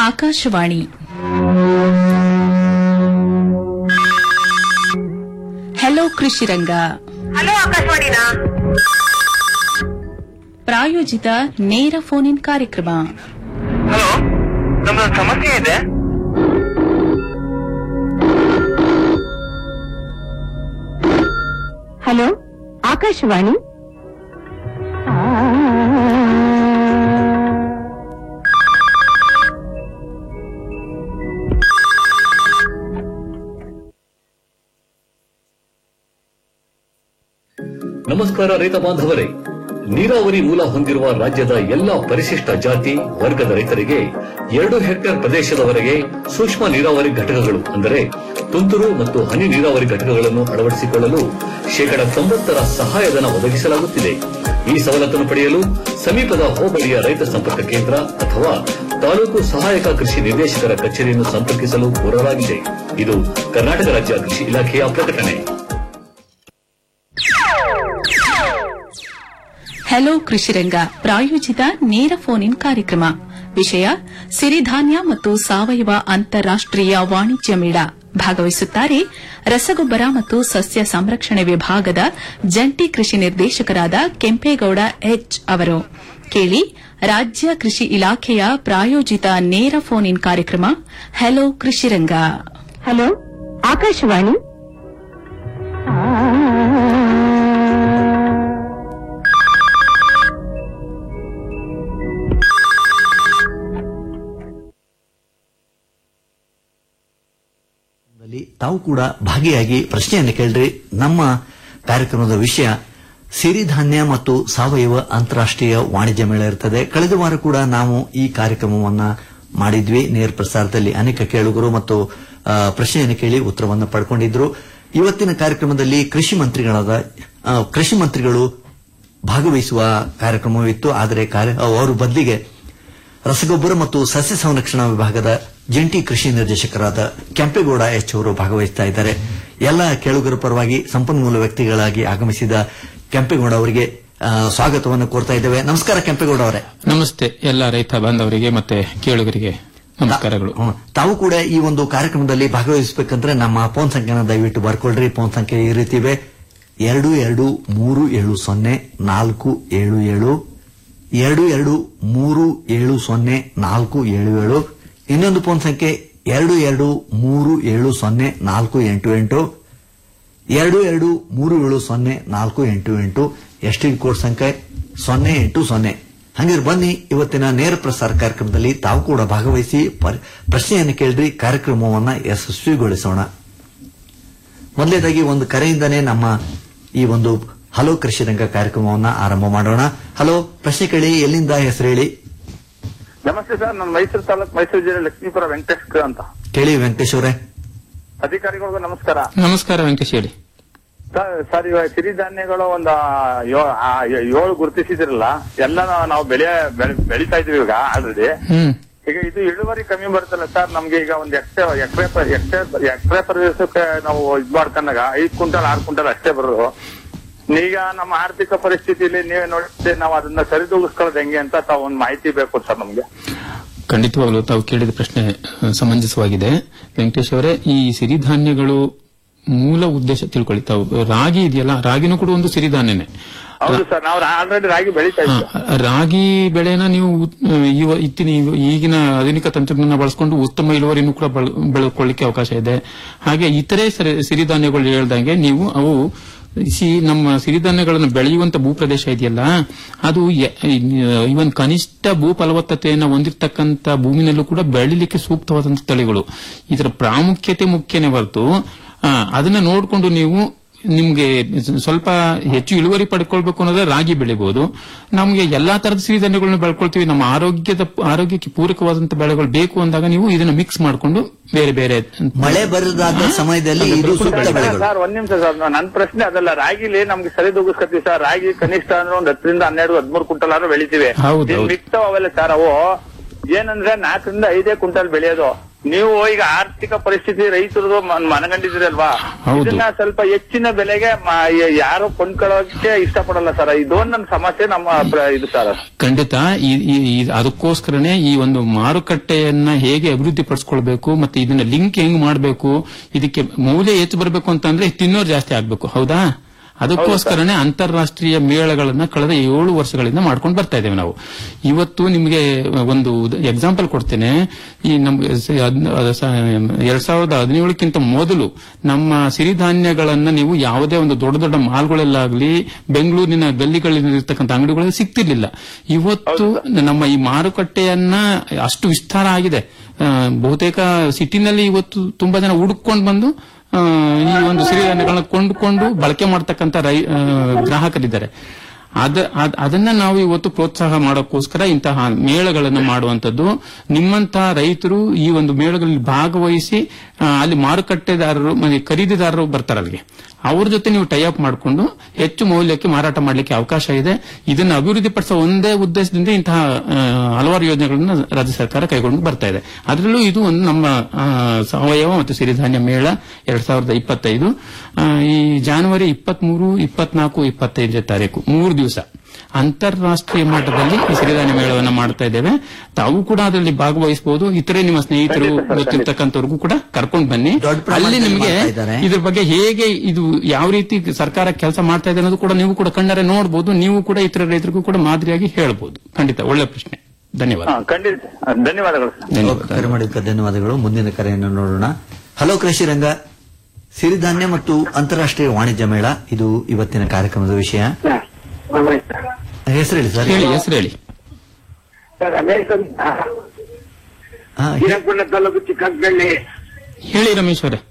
Akashvani hello Krishiranga hello ಆಕಾಶವಾಣಿನಾ ಪ್ರಾಯೋಜಿತ ನೇರ ಫೋನ್ ಇನ್ ಕಾರ್ಯಕ್ರಮ ಹಲೋ ನಮ್ದೊಂದು ಸಮಸ್ಯೆ ಇದೆ ಹಲೋ ಆಕಾಶವಾಣಿ ನಮಸ್ಕಾರ ರೈತ ಬಾಂಧವರೇ ನೀರಾವರಿ ಮೂಲ ಹೊಂದಿರುವ ರಾಜ್ಯದ ಎಲ್ಲಾ ಪರಿಶಿಷ್ಟ ಜಾತಿ ವರ್ಗದ ರೈತರಿಗೆ ಎರಡು ಹೆಕ್ಟೇರ್ ಪ್ರದೇಶದವರೆಗೆ ಸೂಕ್ಷ್ಮ ನೀರಾವರಿ ಘಟಕಗಳು ಅಂದರೆ ತುಂತುರು ಮತ್ತು ಹನಿ ನೀರಾವರಿ ಘಟಕಗಳನ್ನು ಅಳವಡಿಸಿಕೊಳ್ಳಲು ಶೇಕಡ ತೊಂಬತ್ತರ ಸಹಾಯಧನ ಒದಗಿಸಲಾಗುತ್ತಿದೆ ಈ ಸವಲತ್ತನ್ನು ಪಡೆಯಲು ಸಮೀಪದ ಹೋಬಳಿಯ ರೈತ ಸಂಪರ್ಕ ಕೇಂದ್ರ ಅಥವಾ ತಾಲೂಕು ಸಹಾಯಕ ಕೃಷಿ ನಿರ್ದೇಶಕರ ಕಚೇರಿಯನ್ನು ಸಂಪರ್ಕಿಸಲು ಕೋರಲಾಗಿದೆ ಇದು ಕರ್ನಾಟಕ ರಾಜ್ಯ ಕೃಷಿ ಇಲಾಖೆಯ ಪ್ರಕಟಣೆ ಹಲೋ ಕೃಷಿರಂಗ ಪ್ರಾಯೋಜಿತ ನೇರ ಫೋನ್ ಇನ್ ಕಾರ್ಯಕ್ರಮ ವಿಷಯ ಸಿರಿಧಾನ್ಯ ಮತ್ತು ಸಾವಯವ ಅಂತಾರಾಷ್ಟೀಯ ವಾಣಿಜ್ಯ ಮೇಳ ಭಾಗವಹಿಸುತ್ತಾರೆ ರಸಗೊಬ್ಬರ ಮತ್ತು ಸಸ್ಯ ಸಂರಕ್ಷಣೆ ವಿಭಾಗದ ಜಂಟಿ ಕೃಷಿ ನಿರ್ದೇಶಕರಾದ ಕೆಂಪೇಗೌಡ ಎಚ್ ಅವರು ಕೇಳಿ ರಾಜ್ಯ ಕೃಷಿ ಇಲಾಖೆಯ ಪ್ರಾಯೋಜಿತ ನೇರ ಫೋನ್ ಇನ್ ಕಾರ್ಯಕ್ರಮ ಹಲೋ ಕೃಷಿರಂಗ ಹಲೋ ಆಕಾಶವಾಣಿ ದಲ್ಲಿ ತಾವು ಕೂಡ ಭಾಗಿಯಾಗಿ ಪ್ರಶ್ನೆಯನ್ನು ಕೇಳ್ರಿ ನಮ್ಮ ಕಾರ್ಯಕ್ರಮದ ವಿಷಯ ಸಿರಿಧಾನ್ಯ ಮತ್ತು ಸಾವಯವ ಅಂತಾರಾಷ್ಟೀಯ ವಾಣಿಜ್ಯ ಮೇಳ ಇರ್ತದೆ ಕಳೆದ ವಾರ ಕೂಡ ನಾವು ಈ ಕಾರ್ಯಕ್ರಮವನ್ನ ಮಾಡಿದ್ವಿ ನೇರ ಪ್ರಸಾರದಲ್ಲಿ ಅನೇಕ ಕೇಳುಗರು ಮತ್ತು ಆ, ಪ್ರಶ್ನೆಯನ್ನು ಕೇಳಿ ಉತ್ತರವನ್ನು ಪಡ್ಕೊಂಡಿದ್ರು ಇವತ್ತಿನ ಕಾರ್ಯಕ್ರಮದಲ್ಲಿ ಕೃಷಿ ಮಂತ್ರಿಗಳಾದ ಆ, ಕೃಷಿ ಮಂತ್ರಿಗಳು ಭಾಗವಹಿಸುವ ಕಾರ್ಯಕ್ರಮವಿತ್ತು ಆದರೆ ಕಾರ್ಯ- ಅವರು ಬದಲಿಗೆ ರಸಗೊಬ್ಬರ ಮತ್ತು ಸಸ್ಯ ಸಂರಕ್ಷಣಾ ವಿಭಾಗದ ಜಂಟಿ ಕೃಷಿ ನಿರ್ದೇಶಕರಾದ ಕೆಂಪೇಗೌಡ ಎಚ್ ಅವರು ಭಾಗವಹಿಸ್ತಾ ಇದ್ದಾರೆ ಎಲ್ಲ ಕೇಳುಗರ ಪರವಾಗಿ ಸಂಪನ್ಮೂಲ ವ್ಯಕ್ತಿಗಳಾಗಿ ಆಗಮಿಸಿದ ಕೆಂಪೇಗೌಡ ಅವರಿಗೆ ಆ, ಸ್ವಾಗತವನ್ನು ಕೋರ್ತಾ ಇದ್ದೇವೆ ನಮಸ್ಕಾರ ಕೆಂಪೇಗೌಡ ಅವರೇ ನಮಸ್ತೆ ಎಲ್ಲ ರೈತ ಬಾಂಧವರಿಗೆ ಮತ್ತೆ ಕೇಳುಗರಿಗೆ ನಮಸ್ಕಾರಗಳು ಹ್ಮ್. ತಾವು ಕೂಡ ಈ ಒಂದು ಕಾರ್ಯಕ್ರಮದಲ್ಲಿ ಭಾಗವಹಿಸಬೇಕಂದ್ರೆ ನಮ್ಮ ಫೋನ್ ಸಂಖ್ಯೆನ ದಯವಿಟ್ಟು ಬರ್ಕೊಳ್ರಿ ಫೋನ್ ಸಂಖ್ಯೆ ಈ ರೀತಿ ಇವೆ ಎರಡು ಎರಡು ಮೂರು ಏಳು ಸೊನ್ನೆ ನಾಲ್ಕು ಏಳು ಏಳು ಎರಡು ಎರಡು ಮೂರು ಏಳು ಸೊನ್ನೆ ನಾಲ್ಕು ಏಳು ಏಳು ಇನ್ನೊಂದು ಫೋನ್ ಸಂಖ್ಯೆ ಎರಡು ಎರಡು ಮೂರು ಏಳು ಸೊನ್ನೆ ನಾಲ್ಕು ಎಂಟು ಎಂಟು ಎರಡು ಎರಡು ಮೂರು ಏಳು ಸೊನ್ನೆ ನಾಲ್ಕು ಎಂಟು ಎಂಟು ಎಸ್ಟಿಡಿ ಕೋಡ್ ಸಂಖ್ಯೆ ಸೊನ್ನೆ ಎಂಟು ಸೊನ್ನೆ ಹಂಗಿರ್ ಬನ್ನಿ ಇವತ್ತಿನ ನೇರ ಪ್ರಸಾರ ಕಾರ್ಯಕ್ರಮದಲ್ಲಿ ತಾವು ಕೂಡ ಭಾಗವಹಿಸಿ ಪರ್- ಪ್ರಶ್ನೆಯನ್ನು ಕೇಳ್ರಿ ಕಾರ್ಯಕ್ರಮವನ್ನ ಯಶಸ್ವಿಗೊಳಿಸೋಣ ಮೊದಲನೇದಾಗಿ ಒಂದು ಕರೆಯಿಂದನೇ ನಮ್ಮ ಈ ಒಂದು ಹಲೋ ಕೃಷಿ ರಂಗ ಕಾರ್ಯಕ್ರಮವನ್ನ ಆರಂಭ ಮಾಡೋಣ ಹಲೋ ಪ್ರಶ್ನೆ ಕೇಳಿ ಎಲ್ಲಿಂದ ಹೆಸರು ಹೇಳಿ ನಮಸ್ತೆ ಸರ್ ನಾನು ಮೈಸೂರು ತಾಲೂಕು ಮೈಸೂರು ಜಿಲ್ಲೆ ಲಕ್ಷ್ಮೀಪುರ ವೆಂಕಟೇಶ್ ಅಂತ ಕೇಳಿ ವೆಂಕಟೇಶ್ ಅವರೇ ಅಧಿಕಾರಿಗಳಿಗೂ ನಮಸ್ಕಾರ ನಮಸ್ಕಾರ ವೆಂಕಟೇಶ್ ಹೇಳಿ ಸರ್ ಸರ್ ಇವಾಗ ಸಿರಿಧಾನ್ಯಗಳು ಒಂದು ಯೋ- ಆ, ಏಳು ಗುರುತಿಸಿದ್ರಲ್ಲ ಎಲ್ಲ ನಾವು ಬೆಳೆ ಬೆಳೆ- ಬೆಳಿತಾ ಇದೀವಿ ಈಗ ಆಲ್ರೆಡಿ ಹ್ಮ್ ಈಗ ಇದು ಇಳುವರಿ ಕಮ್ಮಿ ಬರುತ್ತಲ್ಲ ಸರ್ ನಮ್ಗೆ ಈಗ ಒಂದು ಎಕ್ರೆ ಎಕರೆ ಎಕರೆ ಎಕರೆ ಪ್ರದೇಶಕ್ಕೆ ನಾವು ಇದ್ ಮಾಡ್ಕೊಂಡಾಗ ಐದ್ ಕ್ವಿಂಟಲ್ ಆರು ಕ್ವಿಂಟಲ್ ಅಷ್ಟೇ ಬರೋದು ಈಗ ನಮ್ಮ ಆರ್ಥಿಕ ಪರಿಸ್ಥಿತಿಯಲ್ಲಿ ನೀವೇ ನೋಡಿದ್ರೆ ನಾವು ಅದನ್ನ ಸರಿದೂಗಿಸ್ಕೊಳ್ಳೋದು ಹೆಂಗೆ ಅಂತ ತಾವು ಒಂದು ಮಾಹಿತಿ ಬೇಕು ಸರ್ ನಮ್ಗೆ ಖಂಡಿತವಾಗ್ಲೂ ತಾವು ಕೇಳಿದ ಪ್ರಶ್ನೆ ಅಹ್, ಸಮಂಜಸವಾಗಿದೆ ವೆಂಕಟೇಶ್ ಅವರೇ ಈ ಸಿರಿಧಾನ್ಯಗಳು ಮೂಲ ಉದ್ದೇಶ ತಿಳ್ಕೊಳ್ಳಿ ತಾವು ರಾಗಿ ಇದೆಯಲ್ಲ ರಾಗಿನೂ ಕೂಡ ಒಂದು ಸಿರಿಧಾನ್ಯನೇ ಹೌದು ಸರ್ ನಾವು ಆಲ್ರೆಡಿ ರಾಗಿ ಬೆಳಿತಾ ಹಾ, ಇದ್ದೀವಿ ರಾಗಿ ಬೆಳೆನ ನೀವು ಅಹ್, ಇವ- ಇತ್ತಿನ ಈಗಿನ ಆಧುನಿಕ ತಂತ್ರಜ್ಞಾನ ಬಳಸಿಕೊಂಡು ಉತ್ತಮ ಇಳುವರಿನೂ ಕೂಡ ಬೆಳ- ಬೆಳೆದುಕೊಳ್ಳಿಕ್ಕೆ ಅವಕಾಶ ಇದೆ ಹಾಗೆ ಇತರೆ ಸರಿ- ಸಿರಿಧಾನ್ಯಗಳು ಹೇಳ್ದಂಗೆ ನೀವು ಅವು ಸಿ ನಮ್ಮ ಸಿರಿಧಾನ್ಯಗಳನ್ನು ಬೆಳೆಯುವಂತ ಭೂಪ್ರದೇಶ ಇದೆಯಲ್ಲ ಅದು ಇವನ್ ಕನಿಷ್ಠ ಭೂ ಫಲವತ್ತತೆಯನ್ನು ಹೊಂದಿರತಕ್ಕಂತ ಭೂಮಿನಲ್ಲೂ ಕೂಡ ಬೆಳಿಲಿಕ್ಕೆ ಸೂಕ್ತವಾದಂತ ತಳಿಗಳು ಇದರ ಪ್ರಾಮುಖ್ಯತೆ ಮುಖ್ಯನೇ ಹೊರತು ಆ, ಅದನ್ನ ನೋಡಿಕೊಂಡು ನೀವು ನಿಮ್ಗೆ ಸ್ವಲ್ಪ ಹೆಚ್ಚು ಇಳುವರಿ ಪಡ್ಕೊಳ್ಬೇಕು ಅನ್ನೋದ್ರೆ ರಾಗಿ ಬೆಳಿಬಹುದು ನಮ್ಗೆ ಎಲ್ಲಾ ತರದ ಸಿರಿಧಾನ್ಯಗಳನ್ನ ಬೆಳ್ಕೊಳ್ತೀವಿ ನಮ್ಮ ಆರೋಗ್ಯದ ಆರೋಗ್ಯಕ್ಕೆ ಪೂರಕವಾದಂತ ಬೆಳೆಗಳು ಬೇಕು ಅಂದಾಗ ನೀವು ಇದನ್ನ ಮಿಕ್ಸ್ ಮಾಡ್ಕೊಂಡು ಬೇರೆ ಬೇರೆ ಮಳೆ ಬರದಾದ ಸಮಯದಲ್ಲಿ ಇದು ಸೂಕ್ತ ಬೆಳೆಗಳು ಸರ್ ಒಂದ್ ನಿಮಿಷ ಸರ್ ನನ್ನ ಪ್ರಶ್ನೆ ಅದಲ್ಲ ರಾಗಿಲಿ ನಮ್ಗೆ ಸರಿ ದೂಗಿಸ್ಕೊತೀವಿ ಸರ್ ರಾಗಿ ಕನಿಷ್ಠ ಅಂದ್ರೆ ಒಂದ್ ಹತ್ತರಿಂದ ಹನ್ನೆರಡು ಹದಿಮೂರು ಕ್ವಿಂಟಲ್ ಆದ್ರೂ ಬೆಳಿತೀವಿ ಹೌದು, ಹೌದು. ಮಿಕ್ತಾವ್ ಅವೆಲ್ಲ ಸರ್ ಅವು ಏನಂದ್ರೆ ನಾಲ್ಕರಿಂದ ಐದೇ ಕ್ವಿಂಟಲ್ ಬೆಳೆಯೋದು ನೀವು ಈಗ ಆರ್ಥಿಕ ಪರಿಸ್ಥಿತಿ ರೈತರದು ಮ- ಮನಗಂಡಿದ್ದೀರಲ್ವಾ ಹೌದು. ಇದನ್ನ ಸ್ವಲ್ಪ ಹೆಚ್ಚಿನ ಬೆಲೆಗೆ ಮ- ಯ- ಯಾರು ಕೊಂಡ್ಕೊಳ್ಳೋಕೆ ಇಷ್ಟಪಡಲ್ಲ ಸರ್ ಇದೊಂದು ನನ್ನ ಸಮಸ್ಯೆ ನಮ್ಮ ಪ್ರ- ಇದು ಸರ್ ಖಂಡಿತ ಈ- ಈ- ಈ- ಅದಕ್ಕೋಸ್ಕರನೇ ಈ ಒಂದು ಮಾರುಕಟ್ಟೆಯನ್ನ ಹೇಗೆ ಅಭಿವೃದ್ಧಿ ಪಡಿಸ್ಕೊಳ್ಬೇಕು ಮತ್ತೆ ಇದನ್ನ ಲಿಂಕ್ ಹೆಂಗ್ ಮಾಡಬೇಕು ಇದಕ್ಕೆ ಮೌಲ್ಯ ಹೆಚ್ಚು ಬರಬೇಕು ಅಂತಂದ್ರೆ ತಿನ್ನೋರು ಜಾಸ್ತಿ ಆಗ್ಬೇಕು ಹೌದಾ ಅದಕ್ಕೋಸ್ಕರನೇ ಅಂತಾರಾಷ್ಟ್ರೀಯ ಮೇಳಗಳನ್ನ ಕಳೆದ ಏಳು ವರ್ಷಗಳಿಂದ ಮಾಡ್ಕೊಂಡು ಬರ್ತಾ ಇದ್ದೇವೆ ನಾವು ಇವತ್ತು ನಿಮಗೆ ಒಂದು ಎಕ್ಸಾಂಪಲ್ ಕೊಡ್ತೇನೆ ಈ ನಮ್ಗೆ ಸ- ಹದ್ನ- ಅದ ಸ- ಎರಡ್ ಸಾವಿರದ ಹದಿನೇಳಕ್ಕಿಂತ ಮೊದಲು ನಮ್ಮ ಸಿರಿಧಾನ್ಯಗಳನ್ನ ನೀವು ಯಾವುದೇ ಒಂದು ದೊಡ್ಡ ದೊಡ್ಡ ಮಾಲ್ಗಳಲ್ಲಾಗ್ಲಿ ಬೆಂಗಳೂರಿನ ಗಲ್ಲಿಗಳಲ್ಲಿರ್ತಕ್ಕಂಥ ಅಂಗಡಿಗಳಲ್ಲಿ ಸಿಗ್ತಿರ್ಲಿಲ್ಲ ಇವತ್ತು ನಮ್ಮ ಈ ಮಾರುಕಟ್ಟೆಯನ್ನ ಅಷ್ಟು ವಿಸ್ತಾರ ಆಗಿದೆ ಆ, ಬಹುತೇಕ ಸಿಟಿನಲ್ಲಿ ಇವತ್ತು ತುಂಬಾ ಜನ ಹುಡುಕೊಂಡು ಬಂದು ಆ, ಈ ಒಂದು ಸಿರಿಧಾನ್ಯಗಳನ್ನ ಕೊಂಡುಕೊಂಡು ಬಳಕೆ ಮಾಡತಕ್ಕಂಥ ರೈ ಆ, ಗ್ರಾಹಕರಿದ್ದಾರೆ ಅದ ಅದ್- ಅದನ್ನ ನಾವು ಇವತ್ತು ಪ್ರೋತ್ಸಾಹ ಮಾಡೋಕ್ಕೋಸ್ಕರ ಇಂತಹ ಮೇಳಗಳನ್ನ ಮಾಡುವಂತದ್ದು ನಿಮ್ಮಂತಹ ರೈತರು ಈ ಒಂದು ಮೇಳಗಳಲ್ಲಿ ಭಾಗವಹಿಸಿ ಆ, ಅಲ್ಲಿ ಮಾರುಕಟ್ಟೆದಾರರು ಮತ್ತೆ ಖರೀದಿದಾರರು ಬರ್ತಾರೆ ಅಲ್ಲಿಗೆ ಅವ್ರ ಜೊತೆ ನೀವು ಟೈ ಅಪ್ ಮಾಡಿಕೊಂಡು ಹೆಚ್ಚು ಮೌಲ್ಯಕ್ಕೆ ಮಾರಾಟ ಮಾಡಲಿಕ್ಕೆ ಅವಕಾಶ ಇದೆ ಇದನ್ನು ಅಭಿವೃದ್ಧಿಪಡಿಸುವ ಒಂದೇ ಉದ್ದೇಶದಿಂದ ಇಂತಹ ಆ, ಹಲವಾರು ಯೋಜನೆಗಳನ್ನು ರಾಜ್ಯ ಸರ್ಕಾರ ಕೈಗೊಂಡು ಬರ್ತಾ ಇದೆ ಅದರಲ್ಲೂ ಇದು ಒಂದು ನಮ್ಮ ಆ, ಸಾವಯವ ಮತ್ತು ಸಿರಿಧಾನ್ಯ ಮೇಳ ಎರಡ್ ಸಾವಿರದ ಇಪ್ಪತ್ತೈದು ಆ, ಈ ಜಾನ್ವರಿ ಇಪ್ಪತ್ಮೂರು ಇಪ್ಪತ್ನಾಲ್ಕು ಇಪ್ಪತ್ತೈದನೇ ತಾರೀಕು ಮೂರು ದಿವಸ ಅಂತಾರಾಷ್ಟ್ರೀಯ ಮಟ್ಟದಲ್ಲಿ ಈ ಸಿರಿಧಾನ್ಯ ಮೇಳವನ್ನು ಮಾಡ್ತಾ ಇದ್ದೇವೆ ತಾವು ಕೂಡ ಅದರಲ್ಲಿ ಭಾಗವಹಿಸಬಹುದು ಇತರೆ ನಿಮ್ಮ ಸ್ನೇಹಿತರು ಗೊತ್ತಿರ್ತಕ್ಕಂಥವ್ರಿಗೂ ಕೂಡ ಕರ್ಕೊಂಡು ಬನ್ನಿ ದೊಡ್ಡ ಪ್ರಮಾಣದಲ್ಲಿ ಅಲ್ಲಿ ನಿಮಗೆ ಮಾಡ್ತಾ ಇದ್ದಾರೆ. ಇದ್ರ ಬಗ್ಗೆ ಹೇಗೆ ಇದು ಯಾವ ರೀತಿ ಸರ್ಕಾರ ಕೆಲಸ ಮಾಡ್ತಾ ಇದೆ ಅನ್ನೋದು ಕೂಡ ನೀವು ಕೂಡ ಕಣ್ಣರೆ ನೋಡಬಹುದು ನೀವು ಕೂಡ ಇತರ ರೈತರಿಗೂ ಕೂಡ ಮಾದರಿಯಾಗಿ ಹೇಳ್ಬೋದು ಖಂಡಿತ ಒಳ್ಳೆ ಪ್ರಶ್ನೆ ಧನ್ಯವಾದ ಹಾ ಖಂಡಿತ ಧನ್ಯವಾದಗಳು ಸರ್ ಧನ್ಯವಾದ ಕರೆ ಮಾಡಿದ್ದಕ್ಕೆ ಧನ್ಯವಾದಗಳು ಮುಂದಿನ ಕರೆಯನ್ನು ನೋಡೋಣ ಹಲೋ ಕೃಷಿ ರಂಗ ಸಿರಿಧಾನ್ಯ ಮತ್ತು ಅಂತಾರಾಷ್ಟ್ರೀಯ ವಾಣಿಜ್ಯ ಮೇಳ ಇದು ಇವತ್ತಿನ ಕಾರ್ಯಕ್ರಮದ ವಿಷಯ ಹೆಸರು ಹೇಳಿ ಸರ್ ಹೇಳಿ ಹೆಸರು ಹೇಳಿ ಸರ್ ಅಮೆರಿಕನ್ ಹಾ, ಹೇ- ಹಿರಕೊಂಡ ತಾಲೂಕು ಚಿಕ್ಕಂಗಳ್ಳಿ ಹೇಳಿ ರಮೇಶ್ ಅವರೇ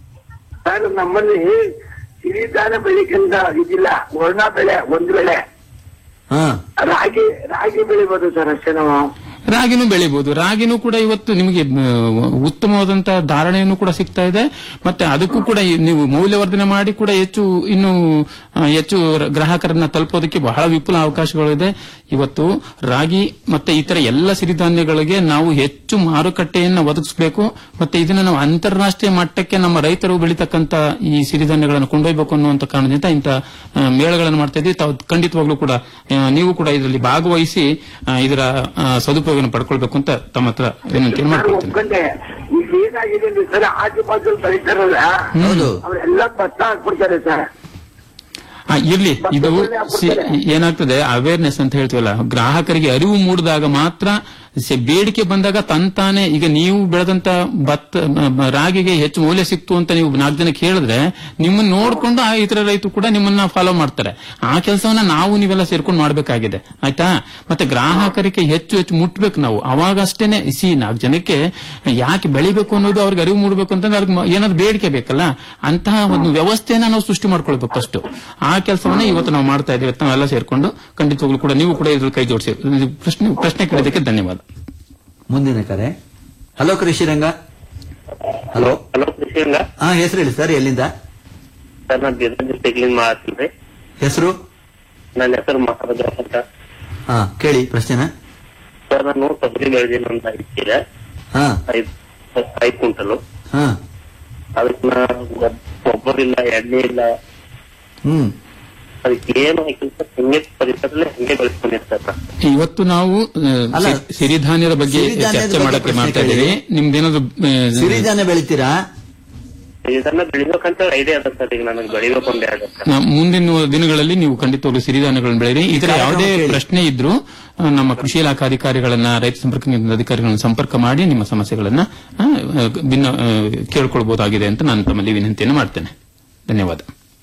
ಸರ್ ನಮ್ಮಲ್ಲಿ ಸಿರಿಧಾನ ಬೆಳಿಕಂತ ಇದಿಲ್ಲ ವರ್ಣ ಬೆಳೆ ಒಂದು ಬೆಳೆ ಹಾ ರಾಗಿ ರಾಗಿ ಬೆಳಿಬೋದು ಸರ್ ಅಷ್ಟೇ ನಾವು ರಾಗಿನೂ ಬೆಳಿಬಹುದು ರಾಗಿನೂ ಕೂಡ ಇವತ್ತು ನಿಮಗೆ ಆ, ಉತ್ತಮವಾದಂತಹ ಧಾರಣೆಯನ್ನು ಕೂಡ ಸಿಗ್ತಾ ಇದೆ ಮತ್ತೆ ಅದಕ್ಕೂ ಕೂಡ ಈ- ನೀವು ಮೌಲ್ಯವರ್ಧನೆ ಮಾಡಿ ಕೂಡ ಹೆಚ್ಚು ಇನ್ನು ಆ, ಹೆಚ್ಚು ರ- ಗ್ರಾಹಕರನ್ನ ತಲುಪೋದಕ್ಕೆ ಬಹಳ ವಿಪುಲ ಅವಕಾಶಗಳಿದೆ ಇವತ್ತು ರಾಗಿ ಮತ್ತೆ ಇತರ ಎಲ್ಲ ಸಿರಿಧಾನ್ಯಗಳಿಗೆ ನಾವು ಹೆಚ್ಚು ಮಾರುಕಟ್ಟೆಯನ್ನ ಒದಗಿಸಬೇಕು ಮತ್ತೆ ಇದನ್ನ ನಾವು ಅಂತಾರಾಷ್ಟ್ರೀಯ ಮಟ್ಟಕ್ಕೆ ನಮ್ಮ ರೈತರು ಬೆಳೀತಕ್ಕಂತ ಈ ಸಿರಿಧಾನ್ಯಗಳನ್ನು ಕೊಂಡೊಯ್ಯಬೇಕು ಅನ್ನುವಂತ ಕಾರಣದಿಂದ ಇಂಥ ಆ, ಮೇಳಗಳನ್ನು ಮಾಡ್ತಾ ಇದ್ದೀವಿ ತಾವು ಖಂಡಿತವಾಗ್ಲೂ ಕೂಡ ಆ, ನೀವು ಕೂಡ ಇದರಲ್ಲಿ ಭಾಗವಹಿಸಿ ಆ, ಇದರ ಆ, ಸದುಪಯೋಗ ಪಡ್ಕೊಳ್ಬೇಕು ಅಂತ ತಮ್ಮ ಹತ್ರ ವಿನಂತಿಯನ್ನು ನಾನು ಮಾಡ್ಕೊಳ್ತೇನೆ ಒಪ್ಕೊಂಡೆ ಈಗ ಏನಾಗಿದೆ ಅಂದ್ರೆ ಸರ್ ಆಜು ಬಾಜು ಬೆಳಿತಾರಲ್ಲ ಹೌದು ಅವರೆಲ್ಲ ಭತ್ತ ಹಾಕ್ಬಿಡ್ತಾರೆ ಸರ್ ಆ, ಇರ್ಲಿ ಇದು ಸಿ- ಏನಾಗ್ತದೆ ಅವೇರ್ನೆಸ್ ಅಂತ ಹೇಳ್ತೀವಲ್ಲ ಗ್ರಾಹಕರಿಗೆ ಅರಿವು ಮೂಡಿದಾಗ ಮಾತ್ರ ಸ- ಬೇಡಿಕೆ ಬಂದಾಗ ತಂತಾನೆ ಈಗ ನೀವು ಬೆಳೆದಂತ ಭತ್ತ ಮ- ಮ- ರಾಗಿಗೆ ಹೆಚ್ಚು ಮೌಲ್ಯ ಸಿಕ್ತು ಅಂತ ನೀವು ನಾಲ್ಕು ಜನಕ್ಕೆ ಹೇಳಿದ್ರೆ ನಿಮ್ಮನ್ನ ನೋಡ್ಕೊಂಡು ಆ ಇತರ ರೈತರು ಕೂಡ ನಿಮ್ಮನ್ನ ಫಾಲೋ ಮಾಡ್ತಾರೆ ಆ ಕೆಲಸವನ್ನ ನಾವು ನೀವೆಲ್ಲ ಸೇರ್ಕೊಂಡು ಮಾಡ್ಬೇಕಾಗಿದೆ ಆಯ್ತಾ ಮತ್ತೆ ಗ್ರಾಹಕರಿಗೆ ಹೆಚ್ಚು ಹೆಚ್ಚು ಮುಟ್ಬೇಕು ನಾವು ಅವಾಗಷ್ಟೇನೆ ಸಿ ನಾಲ್ಕು ಜನಕ್ಕೆ ಯಾಕೆ ಬೆಳಿಬೇಕು ಅನ್ನೋದು ಅವ್ರಿಗೆ ಅರಿವು ಮೂಡಬೇಕು ಅಂತಂದ್ರೆ ಅವ್ರಿಗೆ ಮ- ಏನಾದ್ರು ಬೇಡಿಕೆ ಬೇಕಲ್ಲ ಅಂತಹ ಒಂದು ವ್ಯವಸ್ಥೆನ ನಾವು ಸೃಷ್ಟಿ ಮಾಡ್ಕೊಳ್ಬೇಕು ಫಸ್ಟ್ ಆ ಕೆಲಸವನ್ನ ಇವತ್ತು ನಾವು ಮಾಡ್ತಾ ಇದ್ದೀವಿ ನಾವೆಲ್ಲ ಸೇರ್ಕೊಂಡು ಖಂಡಿತವಾಗ್ಲೂ ಕೂಡ ನೀವು ಕೂಡ ಇದ್ರಲ್ಲಿ ಕೈ ಜೋಡಿಸಿ ಇದು ಪ್ರಶ್ನೆ ಪ್ರಶ್ನೆ ಕೇಳೋದಕ್ಕೆ ಧನ್ಯವಾದ ಮುಂದಿನ ಕರೆ ಹಲೋ ಕೃಷಿ ರಂಗ ಹಲೋ ಹಲೋ ಕೃಷಿಯಲ್ಲ ಹಾ ಹೆಸರು ಹೇಳಿ ಸರ್ ಎಲ್ಲಿಂದ ಸರ್ ನಾನು ಬೀದರ್ ಡಿಸ್ಟಿಕ್ಲಿಂದ ಮಾಡ್ತೀನಿ ಹೆಸರು ನನ್ನ ಹೆಸರು ಮಹಾರಾಜ ಅಂತ ಹಾ ಕೇಳಿ ಪ್ರಶ್ನೆನ ಸರ್ ನಾನು ತೊಗರಿ ಬೆಳೆದಿನ ಅಂತ ಇಟ್ಟಿದೆ ಹಾ ಐದ್ ಐದ್ ಕ್ವಿಂಟಲು ಹಾ ಅದಕ್ಕೆ ನಾ ಗೊಬ್- ಗೊಬ್ಬರ ಇಲ್ಲ ಎಣ್ಣೆ ಇಲ್ಲ ಹ್ಮ್ ಅದಕ್ಕೆ ಏನು ಹಾಕಿಲ್ಲ ಸರ್ ಹಿಂಗೆ ಪರಿಸರದಲ್ಲಿ ಹಿಂಗೆ ಬೆಳೆಸ್ಕೊಂಡಿರ್ತಾರೆ ಸರ್ ಇವತ್ತು ನಾವು ಆ, ಅಲ್ಲ, ಸಿ- ಸಿರಿಧಾನ್ಯದ ಬಗ್ಗೆ ಸಿರಿಧಾನ್ಯದ ಚರ್ಚೆ ಬಗ್ಗೆ ಮಾಡಕ್ಕೆ ಪ್ರಶ್ನೆ ಮಾಡ್ತಾ ಕೇಳಿ. ಇದ್ದೀವಿ ನಿಮ್ದೇನಾದ್ರು ಆ, ಸಿರಿಧಾನ್ಯ ಬೆಳಿತೀರಾ ಇದನ್ನ ಬೆಳಿಬೇಕಂತ ಐಡಿಯಾ ಅದ ಸರ್ ಈಗ ನನಗೆ ಬೆಳಿಬೇಕು ಅಂತ ಹೇಳಿ ಸರ್ ನಾ- ಮುಂದಿನ ದಿನಗಳಲ್ಲಿ ನೀವು ಖಂಡಿತವಾಗ್ಲೂ ಸಿರಿಧಾನ್ಯಗಳನ್ನು ಬೆಳೆಯಿರಿ ಇದರ ಯಾವುದೇ ಪ್ರಶ್ನೆ ಇದ್ರೂ ಆ, ನಮ್ಮ ಕೃಷಿ ಇಲಾಖಾ ಅಧಿಕಾರಿಗಳನ್ನ ರೈತ ಸಂಪರ್ಕ ಕೇಂದ್ರದ ಅಧಿಕಾರಿಗಳನ್ನ ಸಂಪರ್ಕ ಮಾಡಿ ನಿಮ್ಮ ಸಮಸ್ಯೆಗಳನ್ನ ಆ, ಆ, ಭಿನ್ನ ಆ, ಕೇಳ್ಕೊಳ್ಬಹುದಾಗಿದೆ ಅಂತ ನಾನು ತಮ್ಮಲ್ಲಿ ವಿನಂತಿಯನ್ನು ಮಾಡ್ತೇನೆ ಧನ್ಯವಾದ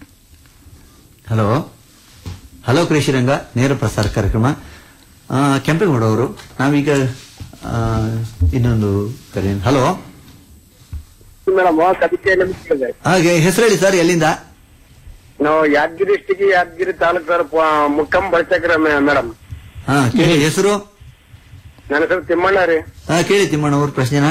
ಹಲೋ ಹಲೋ ಕೃಷಿ ರಂಗ ನೇರ ಪ್ರಸಾರ ಕಾರ್ಯಕ್ರಮ ಆ, ಕೆಂಪೇಗೌಡ ಅವರು ನಾವೀಗ ಆ, ಇನ್ನೊಂದು ಕರೆ ಹಲೋ ಮೇಡಮ್ ಕವಿತೆ ನಮಸ್ಕಾರ ಹಾಗೆ ಹೆಸರು ಹೇಳಿ ಸರ್ ಎಲ್ಲಿಂದ ನಾವು ಯಾದಗಿರಿ ಡಿಸ್ಟಿಕ್ ಯಾದಗಿರಿ ತಾಲೂಕು ಮುಕ್ಕಂ ಬಳಸಕ್ರ ಮೇಡಮ್ ಹಾ ಕೇಳಿ ಹೆಸರು ನನ್ನ ಹೆಸರು ತಿಮ್ಮಣ್ಣ ರೀ ಹಾ ಕೇಳಿ ತಿಮ್ಮಣ್ಣ ಅವ್ರ ಪ್ರಶ್ನೆನ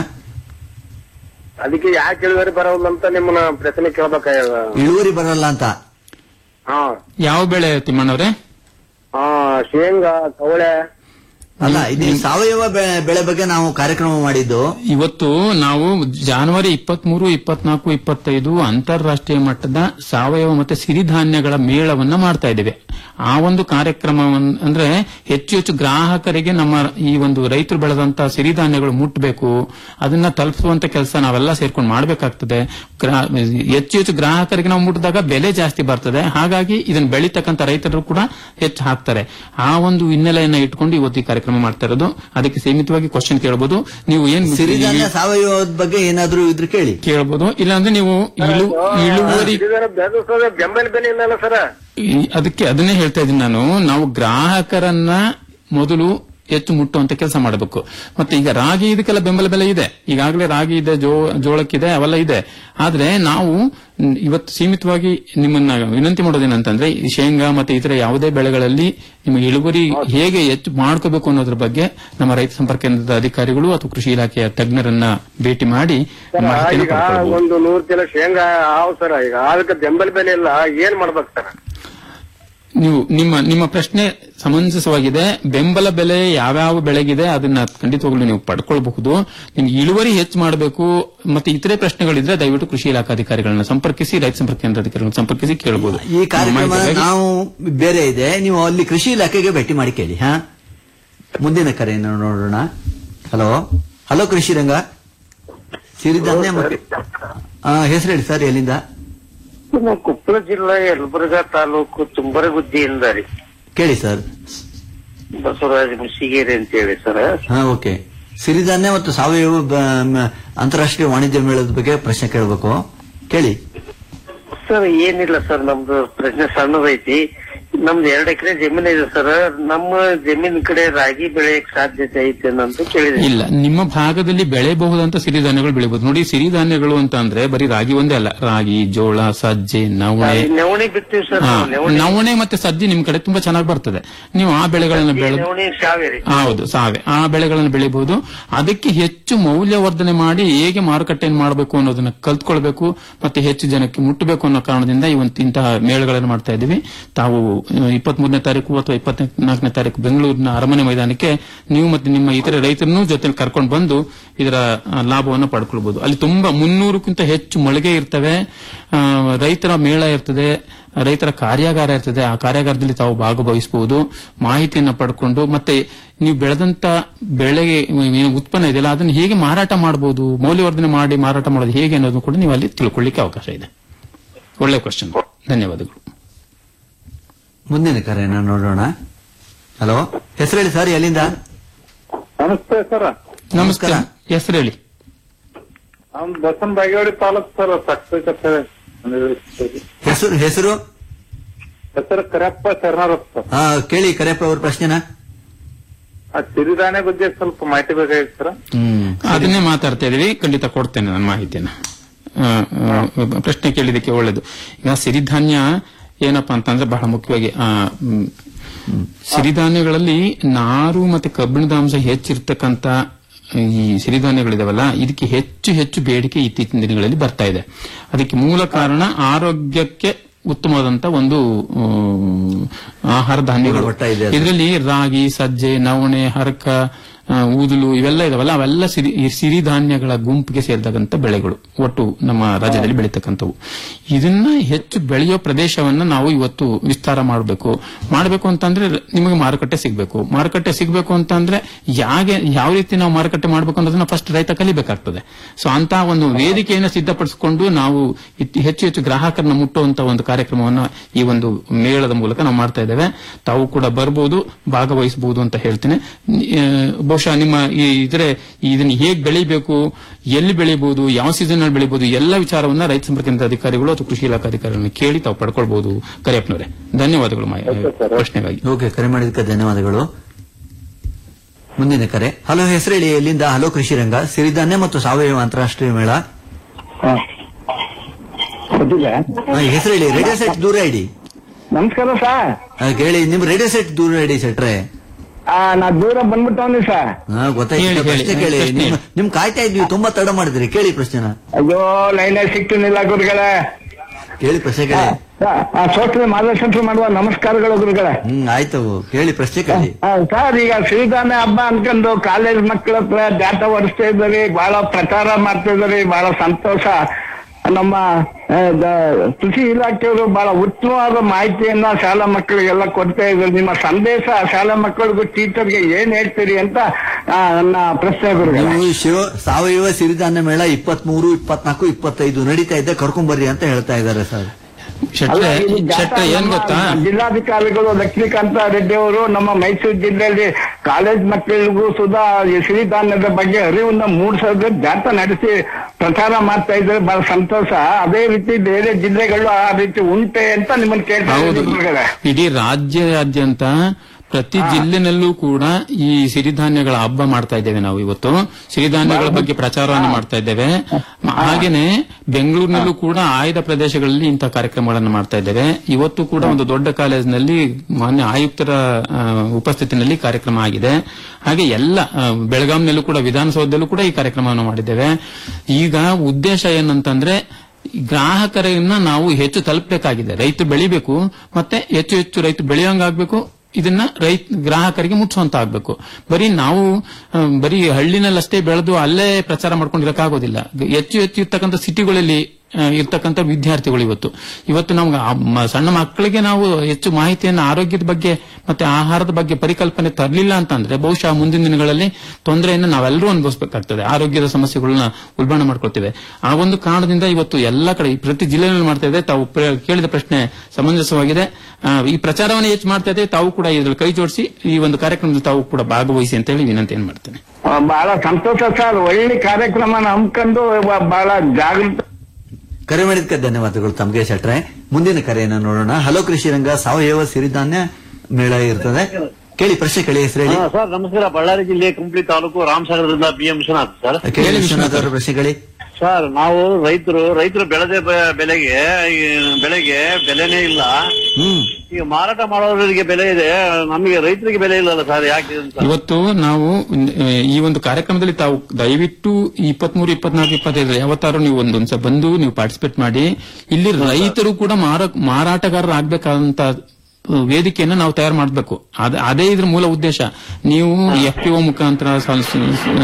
ಅದಕ್ಕೆ ಯಾಕೆ ಇಳುವರಿ ಬರೋಲ್ಲ ಅಂತ ನಿಮ್ಮನ್ನ ಪ್ರಶ್ನೆ ಕೇಳ್ಬೇಕ ಇಳುವರಿ ಬರಲ್ಲ ಅಂತ ಹಾ ಯಾವ ಬೆಳೆ ತಿಮ್ಮಣ್ಣವ್ರೆ ಹಾ ಶೇಂಗಾ ಕವಳೆ ಅಲ್ಲ ಇದು ಸಾವಯವ ಬೆ- ಬೆಳೆ ಬಗ್ಗೆ ನಾವು ಕಾರ್ಯಕ್ರಮ ಮಾಡಿದ್ದು ಇವತ್ತು ನಾವು ಜನವರಿ ಇಪ್ಪತ್ಮೂರು ಇಪ್ಪತ್ನಾಲ್ಕು ಇಪ್ಪತ್ತೈದು ಅಂತಾರಾಷ್ಟ್ರೀಯ ಮಟ್ಟದ ಸಾವಯವ ಮತ್ತೆ ಸಿರಿಧಾನ್ಯಗಳ ಮೇಳವನ್ನ ಮಾಡ್ತಾ ಇದ್ದೇವೆ ಆ ಒಂದು ಕಾರ್ಯಕ್ರಮ ಅಂದ್ರೆ ಹೆಚ್ಚು ಹೆಚ್ಚು ಗ್ರಾಹಕರಿಗೆ ನಮ್ಮ ಈ ಒಂದು ರೈತರು ಬೆಳೆದಂತ ಸಿರಿಧಾನ್ಯಗಳು ಮುಟ್ಟಬೇಕು ಅದನ್ನ ತಲುಪಿಸುವಂತ ಕೆಲಸ ನಾವೆಲ್ಲ ಸೇರ್ಕೊಂಡು ಮಾಡಬೇಕಾಗ್ತದೆ ಹೆಚ್ಚು ಹೆಚ್ಚು ಗ್ರಾಹಕರಿಗೆ ನಾವು ಮುಟ್ಟಿದಾಗ ಬೆಲೆ ಜಾಸ್ತಿ ಬರ್ತದೆ ಹಾಗಾಗಿ ಇದನ್ನ ಬೆಳೀತಕ್ಕಂತ ರೈತರು ಕೂಡ ಹೆಚ್ಚು ಹಾಕ್ತಾರೆ ಆ ಒಂದು ಹಿನ್ನೆಲೆಯನ್ನ ಇಟ್ಕೊಂಡು ಇವತ್ತು ಈ ಕಾರ್ಯಕ್ರಮ ಮಾಡ್ತಾ ಇರೋದು ಅದಕ್ಕೆ ಸೀಮಿತವಾಗಿ ಕ್ವಶನ್ ಕೇಳಬಹುದು ನೀವು ಏನ್ ಸಿರಿಧಾನ್ಯ ಸಾವಯವದ ಬಗ್ಗೆ ಏನಾದ್ರೂ ಇದ್ರೆ ಕೇಳಿ ಕೇಳಬಹುದು ಇಲ್ಲಾಂದ್ರೆ ನೀವು ಇಳು- ಇಳುವರಿ ಬೆಳೆದ ಬೆಂಬಲ ಬೆಲೆ ಇಲ್ಲಲ್ಲ ಸರ್ ಈ- ಅದಕ್ಕೆ ಅದನ್ನೇ ಹೇಳ್ತಾ ಇದ್ದೀನಿ ನಾನು ನಾವು ಗ್ರಾಹಕರನ್ನ ಮೊದಲು ಹೆಚ್ಚು ಮುಟ್ಟುವಂತ ಕೆಲಸ ಮಾಡಬೇಕು ಮತ್ತೆ ಈಗ ರಾಗಿ ಇದಕ್ಕೆಲ್ಲ ಬೆಂಬಲ ಬೆಲೆ ಇದೆ ಈಗಾಗಲೇ ರಾಗಿ ಇದೆ ಜೋ ಜೋಳಕ್ಕಿದೆ ಅವೆಲ್ಲ ಇದೆ ಆದ್ರೆ ನಾವು ಮ್, ಇವತ್ತು ಸೀಮಿತವಾಗಿ ನಿಮ್ಮನ್ನ ವಿನಂತಿ ಮಾಡೋದೇನಂತಂದ್ರೆ ಈ ಶೇಂಗಾ ಮತ್ತೆ ಇತರ ಯಾವುದೇ ಬೆಳೆಗಳಲ್ಲಿ ನಿಮ್ಮ ಇಳುವರಿ ಹೇಗೆ ಹೆಚ್ಚು ಮಾಡ್ಕೋಬೇಕು ಅನ್ನೋದ್ರ ಬಗ್ಗೆ ನಮ್ಮ ರೈತ ಸಂಪರ್ಕ ಕೇಂದ್ರದ ಅಧಿಕಾರಿಗಳು ಅಥವಾ ಕೃಷಿ ಇಲಾಖೆಯ ತಜ್ಞರನ್ನ ಭೇಟಿ ಮಾಡಿ ಮಾಹಿತಿಯನ್ನು ಈಗ ಪಡ್ಕೊಳ್ಬಹುದು. ಒಂದು ನೂರು ಕಿಲೋ ಶೇಂಗಾ ಆವ್ ಸರ್ ಈಗ ಅದಕ್ಕೆ ಬೆಂಬಲ ಬೆಲೆ ಇಲ್ಲ ಏನ್ ಮಾಡ್ಬೇಕು ಸರ್ ನೀವು ನಿಮ್ಮ ನಿಮ್ಮ ಪ್ರಶ್ನೆ ಸಮಂಜಸವಾಗಿದೆ ಬೆಂಬಲ ಬೆಲೆ ಯಾವ್ಯಾವ ಬೆಳೆಗಿದೆ ಅದನ್ನ ಖಂಡಿತವಾಗ್ಲೂ ನೀವು ಪಡ್ಕೊಳ್ಬಹುದು ನಿಮ್ಗೆ ಇಳುವರಿ ಹೆಚ್ಚು ಮಾಡಬೇಕು ಮತ್ತೆ ಇತರೆ ಪ್ರಶ್ನೆಗಳಿದ್ರೆ ದಯವಿಟ್ಟು ಕೃಷಿ ಇಲಾಖಾಧಿಕಾರಿಗಳನ್ನ ಸಂಪರ್ಕಿಸಿ ರೈತ ಸಂಪರ್ಕ ಕೇಂದ್ರ ಅಧಿಕಾರಿಗಳನ್ನ ಸಂಪರ್ಕಿಸಿ ಕೇಳಬಹುದು ಈ ಕಾರ್ಯಕ್ರಮ ನಾವು ಬೇರೆ ಇದೆ ನೀವು ಅಲ್ಲಿ ಕೃಷಿ ಇಲಾಖೆಗೆ ಭೇಟಿ ಮಾಡಿ ಕೇಳಿ ಹಾ ಮುಂದಿನ ಕರೆಯನ್ನು ನೋಡೋಣ ಹಲೋ ಹಲೋ ಕೃಷಿ ರಂಗ ಸಿರಿಧಾನ್ಯ ಮತ್ತು ಆ, ಹೆಸರು ಹೇಳಿ ಸರ್ ಎಲ್ಲಿಂದ ನಮ್ಮ ಕೊಪ್ಪಳ ಜಿಲ್ಲೆ ಯಲಬುರ್ಗಾ ತಾಲೂಕು ತುಂಬರಗುದ್ದಿಯಿಂದ ರೀ ಕೇಳಿ ಸರ್ ಬಸವರಾಜ ಮುಸಿಗೇರಿ ಅಂತ ಹೇಳಿ ಸರ್ ಹಾ ಓಕೆ ಸಿರಿಧಾನ್ಯ ಮತ್ತು ಸಾವಯವ ಬ- ಮ- ಅಂತಾರಾಷ್ಟ್ರೀಯ ವಾಣಿಜ್ಯ ಮೇಳದ ಬಗ್ಗೆ ಪ್ರಶ್ನೆ ಕೇಳಬೇಕು ಕೇಳಿ ಸರ್ ಏನಿಲ್ಲ ಸರ್ ನಮ್ದು ಪ್ರಶ್ನೆ ಸಣ್ಣದೈತಿ ನಮ್ದು ಎರಡ್ ಎಕರೆ ಜಮೀನ್ ಇದೆ ಸರ್ ನಮ್ಮ ಜಮೀನ್ ಕಡೆ ರಾಗಿ ಬೆಳೆಯಕ್ ಸಾಧ್ಯತೆ ಐತೆ ಅಂತ ಕೇಳಿದೆ ಇಲ್ಲ ನಿಮ್ಮ ಭಾಗದಲ್ಲಿ ಬೆಳೆಯಬಹುದಂತ ಸಿರಿಧಾನ್ಯಗಳು ಬೆಳಿಬಹುದು ನೋಡಿ ಸಿರಿಧಾನ್ಯಗಳು ಅಂತ ಅಂದ್ರೆ ಬರೀ ರಾಗಿ ಒಂದೇ ಅಲ್ಲ ರಾಗಿ ಜೋಳ ಸಜ್ಜೆ ನವಣೆ ನವಣಿ ಬಿತ್ತೀವಿ ಸರ್ ಹಾ, ನಾವು. ನವಣಿ ನವಣೆ ಮತ್ತೆ ಸಜ್ಜೆ ನಿಮ್ ಕಡೆ ತುಂಬಾ ಚೆನ್ನಾಗಿ ಬರ್ತದೆ ನೀವು ಆ ಬೆಳೆಗಳನ್ನ ಬೆಳೆದು ನವಣಿ ಶಾವೇರಿ ಹೌದು ಸಾವೆ ಆ ಬೆಳೆಗಳನ್ನು ಬೆಳಿಬಹುದು ಅದಕ್ಕೆ ಹೆಚ್ಚು ಮೌಲ್ಯವರ್ಧನೆ ಮಾಡಿ ಹೇಗೆ ಮಾರುಕಟ್ಟೆಯನ್ನು ಮಾಡಬೇಕು ಅನ್ನೋದನ್ನ ಕಲ್ತ್ಕೊಳ್ಬೇಕು ಮತ್ತೆ ಹೆಚ್ಚು ಜನಕ್ಕೆ ಮುಟ್ಟಬೇಕು ಅನ್ನೋ ಕಾರಣದಿಂದ ಇವತ್ತು ಇಂತಹ ಮೇಳಗಳನ್ನು ಮಾಡ್ತಾ ಇದ್ದೀವಿ ತಾವು ಇಪ್ಪತ್ತ್ ಮೂರನೇ ತಾರೀಕು ಅಥವಾ ಇಪ್ಪತ್ನಾಲ್ಕನೇ ತಾರೀಕು ಬೆಂಗಳೂರಿನ ಅರಮನೆ ಮೈದಾನಕ್ಕೆ ನೀವು ಮತ್ತೆ ನಿಮ್ಮ ಇತರೆ ರೈತರನ್ನೂ ಜೊತೆ ಕರ್ಕೊಂಡು ಬಂದು ಇದರ ಆ, ಲಾಭವನ್ನು ಪಡ್ಕೊಳ್ಬಹುದು ಅಲ್ಲಿ ತುಂಬಾ ಮುನ್ನೂರಕ್ಕಿಂತ ಹೆಚ್ಚು ಮೊಳಗೆ ಇರ್ತವೆ ಆ, ರೈತರ ಮೇಳ ಇರ್ತದೆ ರೈತರ ಕಾರ್ಯಾಗಾರ ಇರ್ತದೆ ಆ ಕಾರ್ಯಾಗಾರದಲ್ಲಿ ತಾವು ಭಾಗವಹಿಸಬಹುದು ಮಾಹಿತಿಯನ್ನ ಪಡ್ಕೊಂಡು ಮತ್ತೆ ನೀವು ಬೆಳೆದಂತ ಬೆಳೆಗೆ ಏನು ಉತ್ಪನ್ನ ಇದೆಯಲ್ಲ ಅದನ್ನು ಹೇಗೆ ಮಾರಾಟ ಮಾಡಬಹುದು ಮೌಲ್ಯವರ್ಧನೆ ಮಾಡಿ ಮಾರಾಟ ಮಾಡೋದು ಹೇಗೆ ಅನ್ನೋದು ಕೂಡ ನೀವು ಅಲ್ಲಿ ತಿಳ್ಕೊಳ್ಳಿಕ್ಕೆ ಅವಕಾಶ ಇದೆ ಒಳ್ಳೆ ಕ್ವಶನ್ ಧನ್ಯವಾದಗಳು ಮುಂದಿನ ಕರೆಯನ್ನು ನೋಡೋಣ ಹಲೋ ಹೆಸರು ಹೇಳಿ ಸರ್ ಎಲ್ಲಿಂದ ನಮಸ್ತೆ ಸರ್ ನಮಸ್ಕಾರ ಹೆಸರು ಹೇಳಿ ನಮ್ ಬಸವನ ಬಾಗೇವಾಡಿ ತಾಲೂಕ್ ಸರ್ ಸಕ್ಸೆ ಹೆಸರು ಹೆಸರು ಹೆಸರು ಕರೆಪ್ಪ ಶರಣರಪ್ಪ ಸರ್ ಆ, ಕೇಳಿ ಕರೆಯಪ್ಪ ಅವ್ರ ಪ್ರಶ್ನೆನ ಆ ಸಿರಿಧಾನ್ಯ ಬಗ್ಗೆ ಸ್ವಲ್ಪ ಮಾಹಿತಿ ಬೇಕಾಗಿತ್ತು ಸರ್ ಹ್ಮ್ ಅದನ್ನೇ ಮಾತಾಡ್ತಾ ಇದೀವಿ ಖಂಡಿತ ಕೊಡ್ತೇನೆ ನನ್ನ ಮಾಹಿತಿಯನ್ನು ಆ, ಆ, ಪ್ರಶ್ನೆ ಕೇಳಿದಕ್ಕೆ ಒಳ್ಳೇದು ಈಗ ಸಿರಿಧಾನ್ಯ ಏನಪ್ಪಾ ಅಂತಂದ್ರೆ ಬಹಳ ಮುಖ್ಯವಾಗಿ ಆ, ಮ್, ಸಿರಿಧಾನ್ಯಗಳಲ್ಲಿ ನಾರು ಮತ್ತೆ ಕಬ್ಬಿಣದ ಅಂಶ ಹೆಚ್ಚಿರ್ತಕ್ಕಂತ ಈ ಸಿರಿಧಾನ್ಯಗಳಿದಾವಲ್ಲ ಇದಕ್ಕೆ ಹೆಚ್ಚು ಹೆಚ್ಚು ಬೇಡಿಕೆ ಇತ್ತೀಚಿನ ದಿನಗಳಲ್ಲಿ ಬರ್ತಾ ಇದೆ ಅದಕ್ಕೆ ಮೂಲ ಕಾರಣ ಆರೋಗ್ಯಕ್ಕೆ ಉತ್ತಮವಾದಂತ ಒಂದು ಉಮ್, ಆಹಾರ ಧಾನ್ಯಗಳು ಗುಣಮಟ್ಟ ಇದೆ ಅದು. ಇದರಲ್ಲಿ ರಾಗಿ ಸಜ್ಜೆ ನವಣೆ ಹರಕ ಆ, ಊದಲು ಇವೆಲ್ಲ ಇದಾವಲ್ಲ ಅವೆಲ್ಲ ಸಿರಿ ಈ ಸಿರಿಧಾನ್ಯಗಳ ಗುಂಪಿಗೆ ಸೇರಿದಂತ ಬೆಳೆಗಳು ಒಟ್ಟು ನಮ್ಮ ರಾಜ್ಯದಲ್ಲಿ ಬೆಳೀತಕ್ಕಂಥವು ಇದನ್ನ ಹೆಚ್ಚು ಬೆಳೆಯೋ ಪ್ರದೇಶವನ್ನ ನಾವು ಇವತ್ತು ವಿಸ್ತಾರ ಮಾಡಬೇಕು ಮಾಡಬೇಕು ಅಂತಂದ್ರೆ ನಿಮಗೆ ಮಾರುಕಟ್ಟೆ ಸಿಗಬೇಕು ಮಾರುಕಟ್ಟೆ ಸಿಗಬೇಕು ಅಂತಂದ್ರೆ ಯಾಗೆ ಯಾವ ರೀತಿ ನಾವು ಮಾರುಕಟ್ಟೆ ಮಾಡಬೇಕು ಅನ್ನೋದನ್ನ ಫಸ್ಟ್ ರೈತ ಕಲಿಬೇಕಾಗ್ತದೆ ಸೊ ಅಂತ ಒಂದು ವೇದಿಕೆಯನ್ನು ಸಿದ್ಧಪಡಿಸಿಕೊಂಡು ನಾವು ಇತ್- ಹೆಚ್ಚು ಹೆಚ್ಚು ಗ್ರಾಹಕರನ್ನ ಮುಟ್ಟುವಂತ ಒಂದು ಕಾರ್ಯಕ್ರಮವನ್ನು ಈ ಒಂದು ಮೇಳದ ಮೂಲಕ ನಾವು ಮಾಡ್ತಾ ಇದ್ದೇವೆ ತಾವು ಕೂಡ ಬರ್ಬೋದು ಭಾಗವಹಿಸಬಹುದು ಅಂತ ಹೇಳ್ತೇನೆ ಆ, ಬಹುಶಃ ನಿಮ್ಮ ಈ ಇದ್ರೆ ಇದನ್ನ ಹೇಗೆ ಬೆಳಿಬೇಕು ಎಲ್ಲಿ ಬೆಳಿಬಹುದು ಯಾವ ಸೀಸನ್ ನಲ್ಲಿ ಬೆಳಿಬಹುದು ಎಲ್ಲ ವಿಚಾರವನ್ನ ರೈತ ಸಂಪರ್ಕ ಕೇಂದ್ರದ ಅಧಿಕಾರಿಗಳು ಅಥವಾ ಕೃಷಿ ಇಲಾಖಾ ಅಧಿಕಾರಿಗಳನ್ನ ಕೇಳಿ ತಾವು ಪಡ್ಕೊಳ್ಬಹುದು ಕರಿಯಪ್ಪನವರೇ ಧನ್ಯವಾದಗಳು ಮಾ- ಪ್ರಶ್ನೆಗಾಗಿ ಓಕೆ ಕರೆ ಮಾಡಿದ್ದಕ್ಕೆ ಧನ್ಯವಾದಗಳು ಮುಂದಿನ ಕರೆ ಹಲೋ ಹೆಸರು ಹೇಳಿ ಎಲ್ಲಿಂದ ಹಲೋ ಕೃಷಿ ರಂಗ ಸಿರಿಧಾನ್ಯ ಮತ್ತು ಸಾವಯವ ಅಂತಾರಾಷ್ಟ್ರೀಯ ಮೇಳ ಆ, ಹೆಸರು ಹೇಳಿ ರೇಡಿಯೋ ಸೆಟ್ ದೂರ ಇಡಿ ನಮಸ್ಕಾರ ಸರ್ ಆ, ಕೇಳಿ ನಿಮ್ ರೇಡಿಯೋ ಸೆಟ್ ದೂರ ಇಡಿ ಸೆಟ್ರೆ ನಾ ದೂರ ಬಂದ್ಬಿಟ್ಟವನಿ ಸರ್ ಹಾ ಗೊತ್ತಾಯ್ತು ಹೇಳಿ, ಪ್ರಶ್ನೆ ಹೇಳಿ. ಕೇಳಿ ಪ್ರಶ್ನೆ. ನಿಮ್ ನಿಮ್ ಕಾಯ್ತಾ ಇದ್ವಿ ತುಂಬಾ ತಡ ಮಾಡಿದ್ರಿ ಕೇಳಿ ಪ್ರಶ್ನೆನ ಅಯ್ಯೋ ಲೈನ್ ಸಿಕ್ತಿನಿಲ್ಲ ಗುರುಗಳೇ ಕೇಳಿ ಪ್ರಶ್ನೆ ಕೇಳಿ ಸೋಷಲ್ ಮಾರ್ಗದರ್ಶನ ಮಾಡುವ ನಮಸ್ಕಾರಗಳು ಗುರುಗಳೇ ಹ್ಮ್ ಆಯ್ತು ಕೇಳಿ ಪ್ರಶ್ನೆ ಕೇಳಿ ಆ, ಸರ್ ಈಗ ಸಿರಿಧಾನ್ಯ ಹಬ್ಬ ಅನ್ಕೊಂಡು ಕಾಲೇಜ್ ಮಕ್ಕಳ ಹತ್ರ ಜಾತ ಹೊರಿಸ್ತಾ ಇದ್ದಾರೆ ಬಹಳ ಪ್ರಚಾರ ಮಾಡ್ತಾ ಇದ್ದಾರೆ ಬಹಳ ಸಂತೋಷ ನಮ್ಮ ಆ, ದ- ಕೃಷಿ ಇಲಾಖೆಯವರು ಬಹಳ ಉತ್ತಮವಾದ ಮಾಹಿತಿಯನ್ನ ಶಾಲಾ ಮಕ್ಕಳಿಗೆಲ್ಲ ಕೊಡ್ತಾ ಇದ್ದಾರೆ ನಿಮ್ಮ ಸಂದೇಶ ಶಾಲಾ ಮಕ್ಕಳಿಗೂ ಟೀಚರ್ಗೆ ಏನ್ ಹೇಳ್ತೀರಿ ಅಂತ ಆ, ನನ್ನ ಪ್ರಶ್ನೆ ಗುರುಗಳೇ ನೀವು ಶಿವ ಸಾವಯವ ಸಿರಿಧಾನ್ಯ ಮೇಳ ಇಪ್ಪತ್ತ್ ಮೂರು ಇಪ್ಪತ್ನಾಲ್ಕು ಇಪ್ಪತ್ತೈದು ನಡೀತಾ ಇದೆ ಕರ್ಕೊಂಬರ್ರಿ ಅಂತ ಹೇಳ್ತಾ ಇದ್ದಾರೆ ಸರ್ ಶೆಟ್ರೆ ಅಲ್ಲ, ಇದು ಶೆಟ್ರೆ ಜಾಥಾ ಏನ್ ನಮ್ಮ ಗೊತ್ತಾ ಜಿಲ್ಲಾಧಿಕಾರಿಗಳು ಲಕ್ಷ್ಮೀಕಾಂತ ರೆಡ್ಡಿ ಅವರು ನಮ್ಮ ಮೈಸೂರು ಜಿಲ್ಲೆಯಲ್ಲಿ ಕಾಲೇಜ್ ಮಕ್ಕಳಿಗೂ ಸುಧಾ ಈ ಸಿರಿಧಾನ್ಯದ ಬಗ್ಗೆ ಅರಿವನ್ನ ಮೂಡಿಸೋದು ಜಾಥಾ ನಡೆಸಿ ಪ್ರಚಾರ ಮಾಡ್ತಾ ಇದ್ದಾರೆ ಬಹಳ ಸಂತೋಷ ಅದೇ ರೀತಿ ಬೇರೆ ಜಿಲ್ಲೆಗಳು ಆ ರೀತಿ ಉಂಟೆ ಅಂತ ನಿಮ್ಮನ್ನ ಕೇಳ್ತಾ ಹೌದು ಇದ್ದೀನಿ ಗುರುಗಳೇ. ಇಡೀ ರಾಜ್ಯಾದ್ಯಂತ ಪ್ರತಿ ಜಿಲ್ಲೆನಲ್ಲೂ ಕೂಡ ಈ ಸಿರಿಧಾನ್ಯಗಳ ಹಬ್ಬ ಮಾಡ್ತಾ ಇದ್ದೇವೆ ನಾವು ಇವತ್ತು ಸಿರಿಧಾನ್ಯಗಳ ಬಗ್ಗೆ ಪ್ರಚಾರವನ್ನು ಮಾಡ್ತಾ ಇದ್ದೇವೆ ಮ- ಹಾಗೇನೆ ಬೆಂಗಳೂರಿನಲ್ಲೂ ಕೂಡ ಆಯ್ದ ಪ್ರದೇಶಗಳಲ್ಲಿ ಇಂತಹ ಕಾರ್ಯಕ್ರಮಗಳನ್ನು ಮಾಡ್ತಾ ಇದ್ದೇವೆ ಇವತ್ತು ಕೂಡ ಒಂದು ದೊಡ್ಡ ಕಾಲೇಜಿನಲ್ಲಿ ಮಾನ್ಯ ಆಯುಕ್ತರ ಆ, ಉಪಸ್ಥಿತಿನಲ್ಲಿ ಕಾರ್ಯಕ್ರಮ ಆಗಿದೆ ಹಾಗೆ ಎಲ್ಲ ಆ, ಬೆಳಗಾಂನಲ್ಲೂ ಕೂಡ ವಿಧಾನಸೌಧದಲ್ಲೂ ಕೂಡ ಈ ಕಾರ್ಯಕ್ರಮವನ್ನು ಮಾಡಿದ್ದೇವೆ ಈಗ ಉದ್ದೇಶ ಏನಂತಂದ್ರೆ ಗ್ರಾಹಕರನ್ನ ನಾವು ಹೆಚ್ಚು ತಲುಪಬೇಕಾಗಿದೆ ರೈತರು ಬೆಳಿಬೇಕು ಮತ್ತೆ ಹೆಚ್ಚು ಹೆಚ್ಚು ರೈತರು ಬೆಳೆಯೋಂಗಾಗ್ಬೇಕು ಇದನ್ನ ರೈತ ಗ್ರಾಹಕರಿಗೆ ಮುಚ್ಚುವಂತ ಆಗ್ಬೇಕು ಬರೀ ನಾವು ಆ, ಬರೀ ಹಳ್ಳಿನಲ್ಲಷ್ಟೇ ಬೆಳೆದು ಅಲ್ಲೇ ಪ್ರಚಾರ ಮಾಡ್ಕೊಂಡಿರಕ್ಕಾಗೋದಿಲ್ಲ ಹೆಚ್ಚು ಹೆಚ್ಚು ಇರ್ತಕ್ಕಂಥ ಸಿಟಿಗಳಲ್ಲಿ ಆ, ಇರ್ತಕ್ಕಂಥ ವಿದ್ಯಾರ್ಥಿಗಳು ಇವತ್ತು ಇವತ್ತು ನಮ್ಗೆ ಆ ಮ- ಸಣ್ಣ ಮಕ್ಕಳಿಗೆ ನಾವು ಹೆಚ್ಚು ಮಾಹಿತಿಯನ್ನು ಆರೋಗ್ಯದ ಬಗ್ಗೆ ಮತ್ತೆ ಆಹಾರದ ಬಗ್ಗೆ ಪರಿಕಲ್ಪನೆ ತರಲಿಲ್ಲ ಅಂತಂದ್ರೆ ಬಹುಶಃ ಮುಂದಿನ ದಿನಗಳಲ್ಲಿ ತೊಂದರೆಯನ್ನು ನಾವೆಲ್ಲರೂ ಅನುಭವಿಸಬೇಕಾಗ್ತದೆ ಆರೋಗ್ಯದ ಸಮಸ್ಯೆಗಳನ್ನ ಉಲ್ಬಣ ಮಾಡ್ಕೊಳ್ತೇವೆ ಆ ಒಂದು ಕಾರಣದಿಂದ ಇವತ್ತು ಎಲ್ಲ ಕಡೆ ಪ್ರತಿ ಜಿಲ್ಲೆಯಲ್ಲಿ ಮಾಡ್ತಾ ಇದೆ ತಾವು ಪ್ರ- ಕೇಳಿದ ಪ್ರಶ್ನೆ ಸಮಂಜಸವಾಗಿದೆ ಆ, ಈ ಪ್ರಚಾರವನ್ನು ಹೆಚ್ಚು ಮಾಡ್ತಾ ಇದೆ ತಾವು ಕೂಡ ಇದ್ರಲ್ಲಿ ಕೈ ಜೋಡಿಸಿ ಈ ಒಂದು ಕಾರ್ಯಕ್ರಮದಲ್ಲಿ ತಾವು ಕೂಡ ಭಾಗವಹಿಸಿ ಅಂತ ಹೇಳಿ ವಿನಂತಿಯನ್ನು ಮಾಡ್ತೇನೆ ಆ, ಬಹಳ ಸಂತೋಷ ಸರ್ ಒಳ್ಳೆ ಕಾರ್ಯಕ್ರಮನ ಹಮ್ಮಿಕೊಂಡು ಬ- ಬಹಳ ಜಾಗೃತ ಕರೆ ಮಾಡಿದ್ದಕ್ಕೆ ಧನ್ಯವಾದಗಳು ತಮಗೆ ಶೆಟ್ರೆ ಮುಂದಿನ ಕರೆಯನ್ನು ನೋಡೋಣ ಹಲೋ ಕೃಷಿ ರಂಗ ಸಾವಯವ ಸಿರಿಧಾನ್ಯ ಮೇಳ ಇರ್ತದೆ ಕೇಳಿ ಪ್ರಶ್ನೆ ಕೇಳಿ ಹೆಸರು ಹೇಳಿ ಹಾ, ಸರ್ ನಮಸ್ಕಾರ ಬಳ್ಳಾರಿ ಜಿಲ್ಲೆ ಕುಂಪ್ಲಿ ತಾಲೂಕು ರಾಮಸಾಗರದಿಂದ ಬಿ ಎಂ ವಿಶ್ವನಾಥ್ ಸರ್ ಕೇಳಿ ವಿಶ್ವನಾಥ್ ಅವರ ಪ್ರಶ್ನೆ ಕೇಳಿ ಸರ್ ನಾವು ರೈತರು ರೈತರು ಬೆಳೆದ ಬೆ- ಬೆಲೆಗೆ ಈ ಬೆಳೆಗೆ ಬೆಲೆನೇ ಇಲ್ಲ ಹ್ಮ್ ಈಗ ಮಾರಾಟ ಮಾಡೋರಿಗೆ ಬೆಲೆ ಇದೆ ನಮಗೆ ರೈತರಿಗೆ ಬೆಲೆ ಇಲ್ಲಲ್ಲ ಸರ್ ಯಾಕೆ ಅಂತ ಇವತ್ತು ನಾವು ಆ, ಈ ಒಂದು ಕಾರ್ಯಕ್ರಮದಲ್ಲಿ ತಾವು ದಯವಿಟ್ಟು ಇಪ್ಪತ್ಮೂರು ಇಪ್ಪತ್ನಾಲ್ಕು ಇಪ್ಪತ್ತೈದು ಯಾವತ್ತಾರು ನೀವು ಒಂದೊಂದ್ಸ ಬಂದು ನೀವು ಪಾರ್ಟಿಸಿಪೇಟ್ ಮಾಡಿ ಇಲ್ಲಿ ರೈತರು ಕೂಡ ಮಾರ ಮಾರಾಟಗಾರರು ಆಗ್ಬೇಕಾದಂತ ವೇದಿಕೆಯನ್ನು ನಾವು ತಯಾರು ಮಾಡಬೇಕು ಅದೇ ಇದ್ರ ಮೂಲ ಉದ್ದೇಶ ನೀವು ಎಫ್ ಪಿ ಒ ಮುಖಾಂತರ ಸ- ಸ-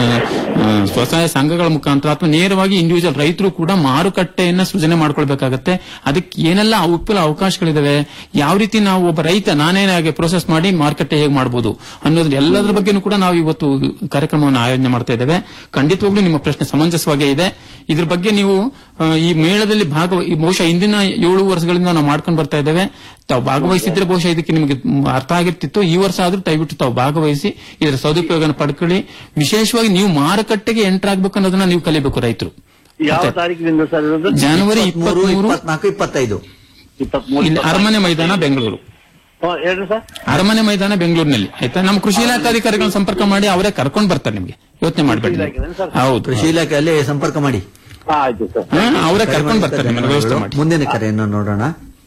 ಆ, ಸ್ವಸಹಾಯ ಸಂಘಗಳ ಮುಖಾಂತರ ಅಥವಾ ನೇರವಾಗಿ ಇಂಡಿವಿಜುವಲ್ ರೈತರು ಕೂಡ ಮಾರುಕಟ್ಟೆಯನ್ನ ಸೃಜನೆ ಮಾಡ್ಕೊಳ್ಬೇಕಾಗತ್ತೆ ಅದಕ್ಕೆ ಏನೆಲ್ಲ ವಿಪುಲ ಅವಕಾಶಗಳಿದಾವೆ ಯಾವ ರೀತಿ ನಾವು ಒಬ್ಬ ರೈತ ನಾನೇನಾಗಿ ಪ್ರೋಸೆಸ್ ಮಾಡಿ ಮಾರುಕಟ್ಟೆ ಹೇಗೆ ಮಾಡಬಹುದು ಅನ್ನೋದ್ರ ಎಲ್ಲದರ ಬಗ್ಗೆನೂ ಕೂಡ ನಾವು ಇವತ್ತು ಕಾರ್ಯಕ್ರಮವನ್ನು ಆಯೋಜನೆ ಮಾಡ್ತಾ ಇದ್ದೇವೆ ಖಂಡಿತವಾಗ್ಲೂ ನಿಮ್ಮ ಪ್ರಶ್ನೆ ಸಮಂಜಸವಾಗೇ ಇದೆ ಇದ್ರ ಬಗ್ಗೆ ನೀವು ಆ, ಈ ಮೇಳದಲ್ಲಿ ಭಾಗವ ಈ ಬಹುಶಃ ಇಂದಿನ ಏಳು ವರ್ಷಗಳಿಂದ ನಾವು ಮಾಡ್ಕೊಂಡು ಬರ್ತಾ ಇದ್ದೇವೆ ತಾವು ಭಾಗವಹಿಸಿದ್ರೆ ಬಹುಶಃ ಇದಕ್ಕೆ ನಿಮಗೆ ಅರ್ಥ ಆಗಿರ್ತಿತ್ತು ಈ ವರ್ಷ ಆದ್ರೂ ದಯವಿಟ್ಟು ತಾವು ಭಾಗವಹಿಸಿ ಇದರ ಸದುಪಯೋಗ ಪಡ್ಕೊಳ್ಳಿ ವಿಶೇಷವಾಗಿ ನೀವು ಮಾರುಕಟ್ಟೆಗೆ ಎಂಟರ್ ಆಗ್ಬೇಕು ಅನ್ನೋದನ್ನ ನೀವು ಕಲಿಬೇಕು ರೈತರು ಯಾವ ತಾರೀಕಿನಿಂದ ಸರ್ ಇರೋದು ಜನವರಿ ಇಪ್ಪತ್ಮೂರು ಇಪ್ಪತ್ಮೂರು ಇಪ್ಪತ್ನಾಲ್ಕು ಇಪ್ಪತ್ತೈದು ಇಪ್ಪತ್ಮೂರು ಇಲ್ಲಿ ಅರಮನೆ ಮೈದಾನ ಬೆಂಗಳೂರು ಹಾ, ಹೇಳ್ರಿ ಸರ್ ಅರಮನೆ ಮೈದಾನ ಬೆಂಗಳೂರಿನಲ್ಲಿ ಆಯ್ತಾ ನಮ್ಮ ಕೃಷಿ ಇಲಾಖಾಧಿಕಾರಿಗಳನ್ನ ಸಂಪರ್ಕ ಮಾಡಿ ಅವರೇ ಕರ್ಕೊಂಡು ಬರ್ತಾರೆ ನಿಮ್ಗೆ ಯೋಚನೆ ಮಾಡಬೇಡಿ ಹೌದು ಕೃಷಿ ಇಲಾಖೆಯಲ್ಲಿ ಸಂಪರ್ಕ ಮಾಡಿ ಹಾ, ಆಯ್ತು ಸರ್ ಹಾ, ಅವರೇ ಕರೆ ಕರ್ಕೊಂಡು ಮಾಡಿದ್ದಕ್ಕೆ ಬರ್ತಾರೆ ನಿಮ್ಮನ್ನ ವ್ಯವಸ್ಥೆ ಧನ್ಯವಾದಗಳು. ಮಾಡಿ ಮುಂದಿನ ಕರೆಯನ್ನು ನೋಡೋಣ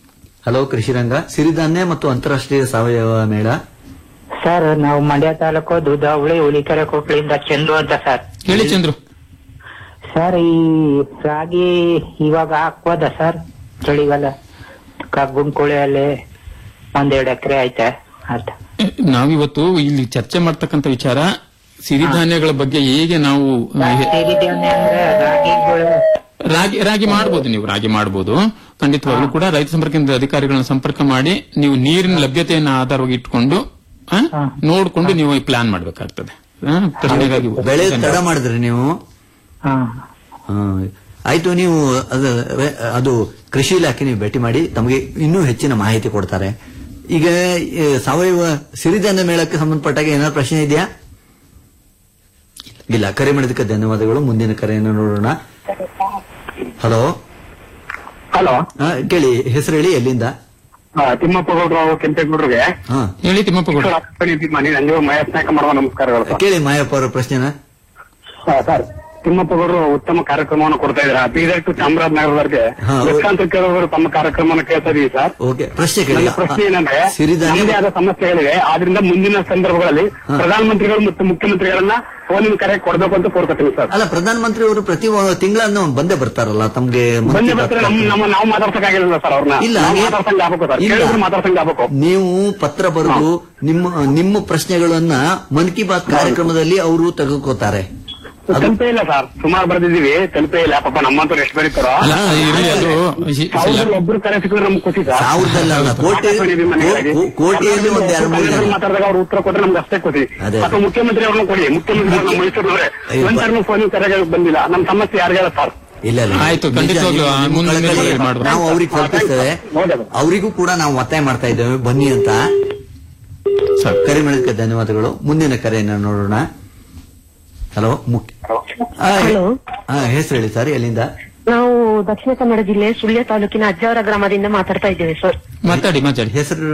ಹಲೋ ಕೃಷಿ ರಂಗ ಸಿರಿಧಾನ್ಯ ಮತ್ತು ಅಂತಾರಾಷ್ಟ್ರೀಯ ಸಾವಯವ ಮೇಳ ಸರ್ ನಾವು ಮಂಡ್ಯ ತಾಲೂಕು ದುದಾವಳಿ ಹುಲಿಕೆರೆ ಕೊಪ್ಪಳಿಂದ ಚಂದು ಅಂತ ಸರ್ ಹೇಳಿ ಚಂದ್ರು ಸರ್ ಈ ರಾಗಿ ಇವಾಗ ಹಾಕ್ಬೋದ ಸರ್ ಚಳಿಗಾಲ ಗುಂಡ್ಕುಳಿಯಲ್ಲಿ ಒಂದೆರಡು ಎಕರೆ ಐತೆ ಅಂತ ನಾವಿವತ್ತು ಇಲ್ಲಿ ಚರ್ಚೆ ಮಾಡ್ತಕ್ಕಂಥ ವಿಚಾರ ಸಿರಿಧಾನ್ಯಗಳ ಬಗ್ಗೆ ಹೇಗೆ ನಾವು ಆ, ಹೆ- ಸಿರಿಧಾನ್ಯ ಅಂದ್ರೆ ರಾಗಿಗಳು ರಾಗಿ ರಾಗಿ ಮಾಡಬಹುದು ನೀವು ರಾಗಿ ಮಾಡಬಹುದು ಖಂಡಿತವಾಗ್ಲೂ ಕೂಡ ರೈತ ಸಂಪರ್ಕ ಕೇಂದ್ರದ ಅಧಿಕಾರಿಗಳನ್ನ ಸಂಪರ್ಕ ಮಾಡಿ ನೀವು ನೀರಿನ ಲಭ್ಯತೆಯನ್ನು ಆಧಾರವಾಗಿ ಇಟ್ಕೊಂಡು ಆ, ನೋಡ್ಕೊಂಡು ನೀವು ಪ್ಲಾನ್ ಮಾಡಬೇಕಾಗ್ತದೆ ಪ್ರಶ್ನೆಗಾಗಿ ಬೆಳೆ ತಡ ಮಾಡಿದ್ರಿ ನೀವು ಹಾ ಹಾ. ಆಯ್ತು ನೀವು ಅದು ಅದು ಕೃಷಿ ಇಲಾಖೆ ನೀವು ಭೇಟಿ ಮಾಡಿ ತಮಗೆ ಇನ್ನೂ ಹೆಚ್ಚಿನ ಮಾಹಿತಿ ಕೊಡ್ತಾರೆ ಈಗ ಈ ಸಾವಯವ ಸಿರಿಧಾನ್ಯ ಮೇಳಕ್ಕೆ ಸಂಬಂಧಪಟ್ಟಾಗ ಏನಾದ್ರು ಪ್ರಶ್ನೆ ಇದೆಯಾ ಇಲ್ಲ ಕರೆ ಮಾಡಿದಕ್ಕೆ ಧನ್ಯವಾದಗಳು ಮುಂದಿನ ಕರೆಯನ್ನು ನೋಡೋಣ ಹಲೋ ಹಲೋ ಕೇಳಿ ಹೆಸರು ಹೇಳಿ ಎಲ್ಲಿಂದ ತಿಮ್ಮಪ್ಪ ಗೌಡ್ರು ಕೆಂಪೇಗೌಡ್ರಿಗೆ ಹಾ ಹೇಳಿ ತಿಮ್ಮಪ್ಪ ಗೌಡ ಮನೆ ನಂಜು ಮಹೇಶ್ ನಾಯಕ ಮಾಡುವ ನಮಸ್ಕಾರಗಳು ಸರ್ ಕೇಳಿ ಮಾಯಪ್ಪ ಅವರ ಪ್ರಶ್ನೆನ ಹಾ, ಸರ್ ತಿಮ್ಮಪ್ಪ ಅವರು ಉತ್ತಮ ಕಾರ್ಯಕ್ರಮವನ್ನು ಕೊಡ್ತಾ ಇದ್ದಾರೆ ಬೀದರ್ ಟು ಚಾಮರಾಜನಗರದವರೆಗೆ ಹಾ, ಹೌದು. ಲಕ್ಷಾಂತರ ಕೇಳುವವರು ತಮ್ಮ ಕಾರ್ಯಕ್ರಮವನ್ನು ಕೇಳ್ತಾ ಇದೀವಿ ಸರ್ ಓಕೆ ಪ್ರಶ್ನೆ ಕೇಳಿ ನನ್ನ ಪ್ರಶ್ನೆ ಏನಂದ್ರೆ ಸಿರಿಧಾನ್ಯ ನಮ್ಮದೇ ಆದ ಸಮಸ್ಯೆಗಳಿವೆ ಆದ್ರಿಂದ ಮುಂದಿನ ಸಂದರ್ಭಗಳಲ್ಲಿ ಪ್ರಧಾನಮಂತ್ರಿಗಳು ಮತ್ತು ಮುಖ್ಯಮಂತ್ರಿಗಳನ್ನ ಫೋನಿನ ಕರೆ ಕೊಡಬೇಕು ಅಂತ ಕೋರ್ಕೊತೀನಿ ಸರ್ ಅಲ್ಲ ಪ್ರಧಾನ ಮಂತ್ರಿ ಅವರು ಪ್ರತಿ ತಿಂಗಳನ್ನು ಬಂದೇ ಬರ್ತಾರಲ್ಲ ತಮ್ಗೆ ಮನ್ ಬಂದೇ ಕಿ ಬಾತ್ ಬರ್ತಾರೆ ನಮ್ಮ ನಮ್ಮ ನಾವು ಮಾತಾಡ್ಸಕ್ಕಾಗಿಲ್ಲ ಸರ್ ಅವ್ರನ್ನ ಇಲ್ಲ ನಾವು ಹಾಗೆ- ಮಾತಾಡ್ಸಂಗ್ ಆಗ್ಬೇಕು ಸರ್ ಇಲ್ಲ. ಕೇಳಿದ್ರೆ ಮಾತಾಡ್ಸಂಗ್ ಆಗ್ಬೇಕು ನೀವು ಪತ್ರ ಬರೆದು ನಿಮ್ಮ ನಿಮ್ಮ ಪ್ರಶ್ನೆಗಳನ್ನ ಮನ್ ಕಿ ಬಾತ್ ಕಾರ್ಯಕ್ರಮದಲ್ಲಿ ಅವರು ತೆಗೆದುಕೋತಾರೆ ತಲುಪೇ ಇಲ್ಲ ಸರ್ ಸುಮಾರು ಬರ್ದಿದೀವಿ ತಲುಪೇ ಇಲ್ಲ ಪಾಪ ನಮ್ಮಂತವ್ರು ಎಷ್ಟು ಬರೀತಾರೋ ಅಲ್ಲ ಇರ್ಲಿ ಅದು ಇ- ಸಾವಿರದಲ್ಲಿ ಒಬ್ರು ಕರೆ ಸಿಕ್ಕಿದ್ರೆ ನಮ್ಗೆ ಖುಷಿ ಸರ್ ಸಾವಿರದಲ್ಲ ಅಲ್ಲ, ಕೋಟಿ ಮನೆಗಾಗಿ. ಕೋ- ಕೋಟಿಯಲ್ಲಿ ಒಂದ್ ಎರಡು ಮೂರು ಜನ ಕನ್ನಡದಲ್ಲಿ ಮಾತಾಡಿದಾಗ ಅವ್ರು ಉತ್ತರ ಕೊಟ್ರೆ ನಮ್ಗೆ ಅಷ್ಟೇ ಖುಷಿ ಅದೇ. ಅಥವಾ ಮುಖ್ಯಮಂತ್ರಿ ಅವ್ರನ್ನ ಕೊಡಿ ಮುಖ್ಯಮಂತ್ರಿ ಅವ್ರು ನಮ್ಮ ಮೈಸೂರಿನವರೇ ಅಯ್ಯೋ, ಒಂದ್ ಟರ್ಮ್ ಫೋನ್ ಕರೆಗೆ ಬಂದಿಲ್ಲ ನಮ್ಮ ಸಮಸ್ಯೆ ಯಾರಿಗೆಲ್ಲ ಸರ್ ಇಲ್ಲ ಇಲ್ಲ ಆಯ್ತು, ನಿಜ, ಖಂಡಿತವಾಗ್ಲೂ ನಿಮ್ಮ- ನಿಮ್ಮ ಮುಂದಿನ ಕಳಕಳಿ ದಿನಗಳಲ್ಲಿ ಮಾಡುವ. ನಾವು ಅವ್ರಿಗೆ ತಲುಪಿಸ್ತೇವೆ ಅವರಿಗೂ ಕೂಡ ನಾವು ಒತ್ತಾಯ ಮಾಡ್ತಾ ಇದ್ದೇವೆ ಬನ್ನಿ ಅಂತ ಕರೆ ಮಾಡಿದ್ದಕ್ಕೆ ಧನ್ಯವಾದಗಳು ಮುಂದಿನ ಕರೆಯನ್ನ ನೋಡೋಣ ಹಲೋ ಮುಖ್ಯ ಆ, ಹಲೋ ಆ, ಹೆಸರು ಹೇಳಿ ಸರ್ ಎಲ್ಲಿಂದ ನಾವು ದಕ್ಷಿಣ ಕನ್ನಡ ಜಿಲ್ಲೆ ಸುಳ್ಯ ತಾಲೂಕಿನ ಅಜ್ಜಾವರ ಗ್ರಾಮದಿಂದ ಮಾತಾಡ್ತಾ ಇದ್ದೇವೆ ಸರ್ ಮಾತಾಡಿ ಮಾತಾಡಿ ಹೆಸರು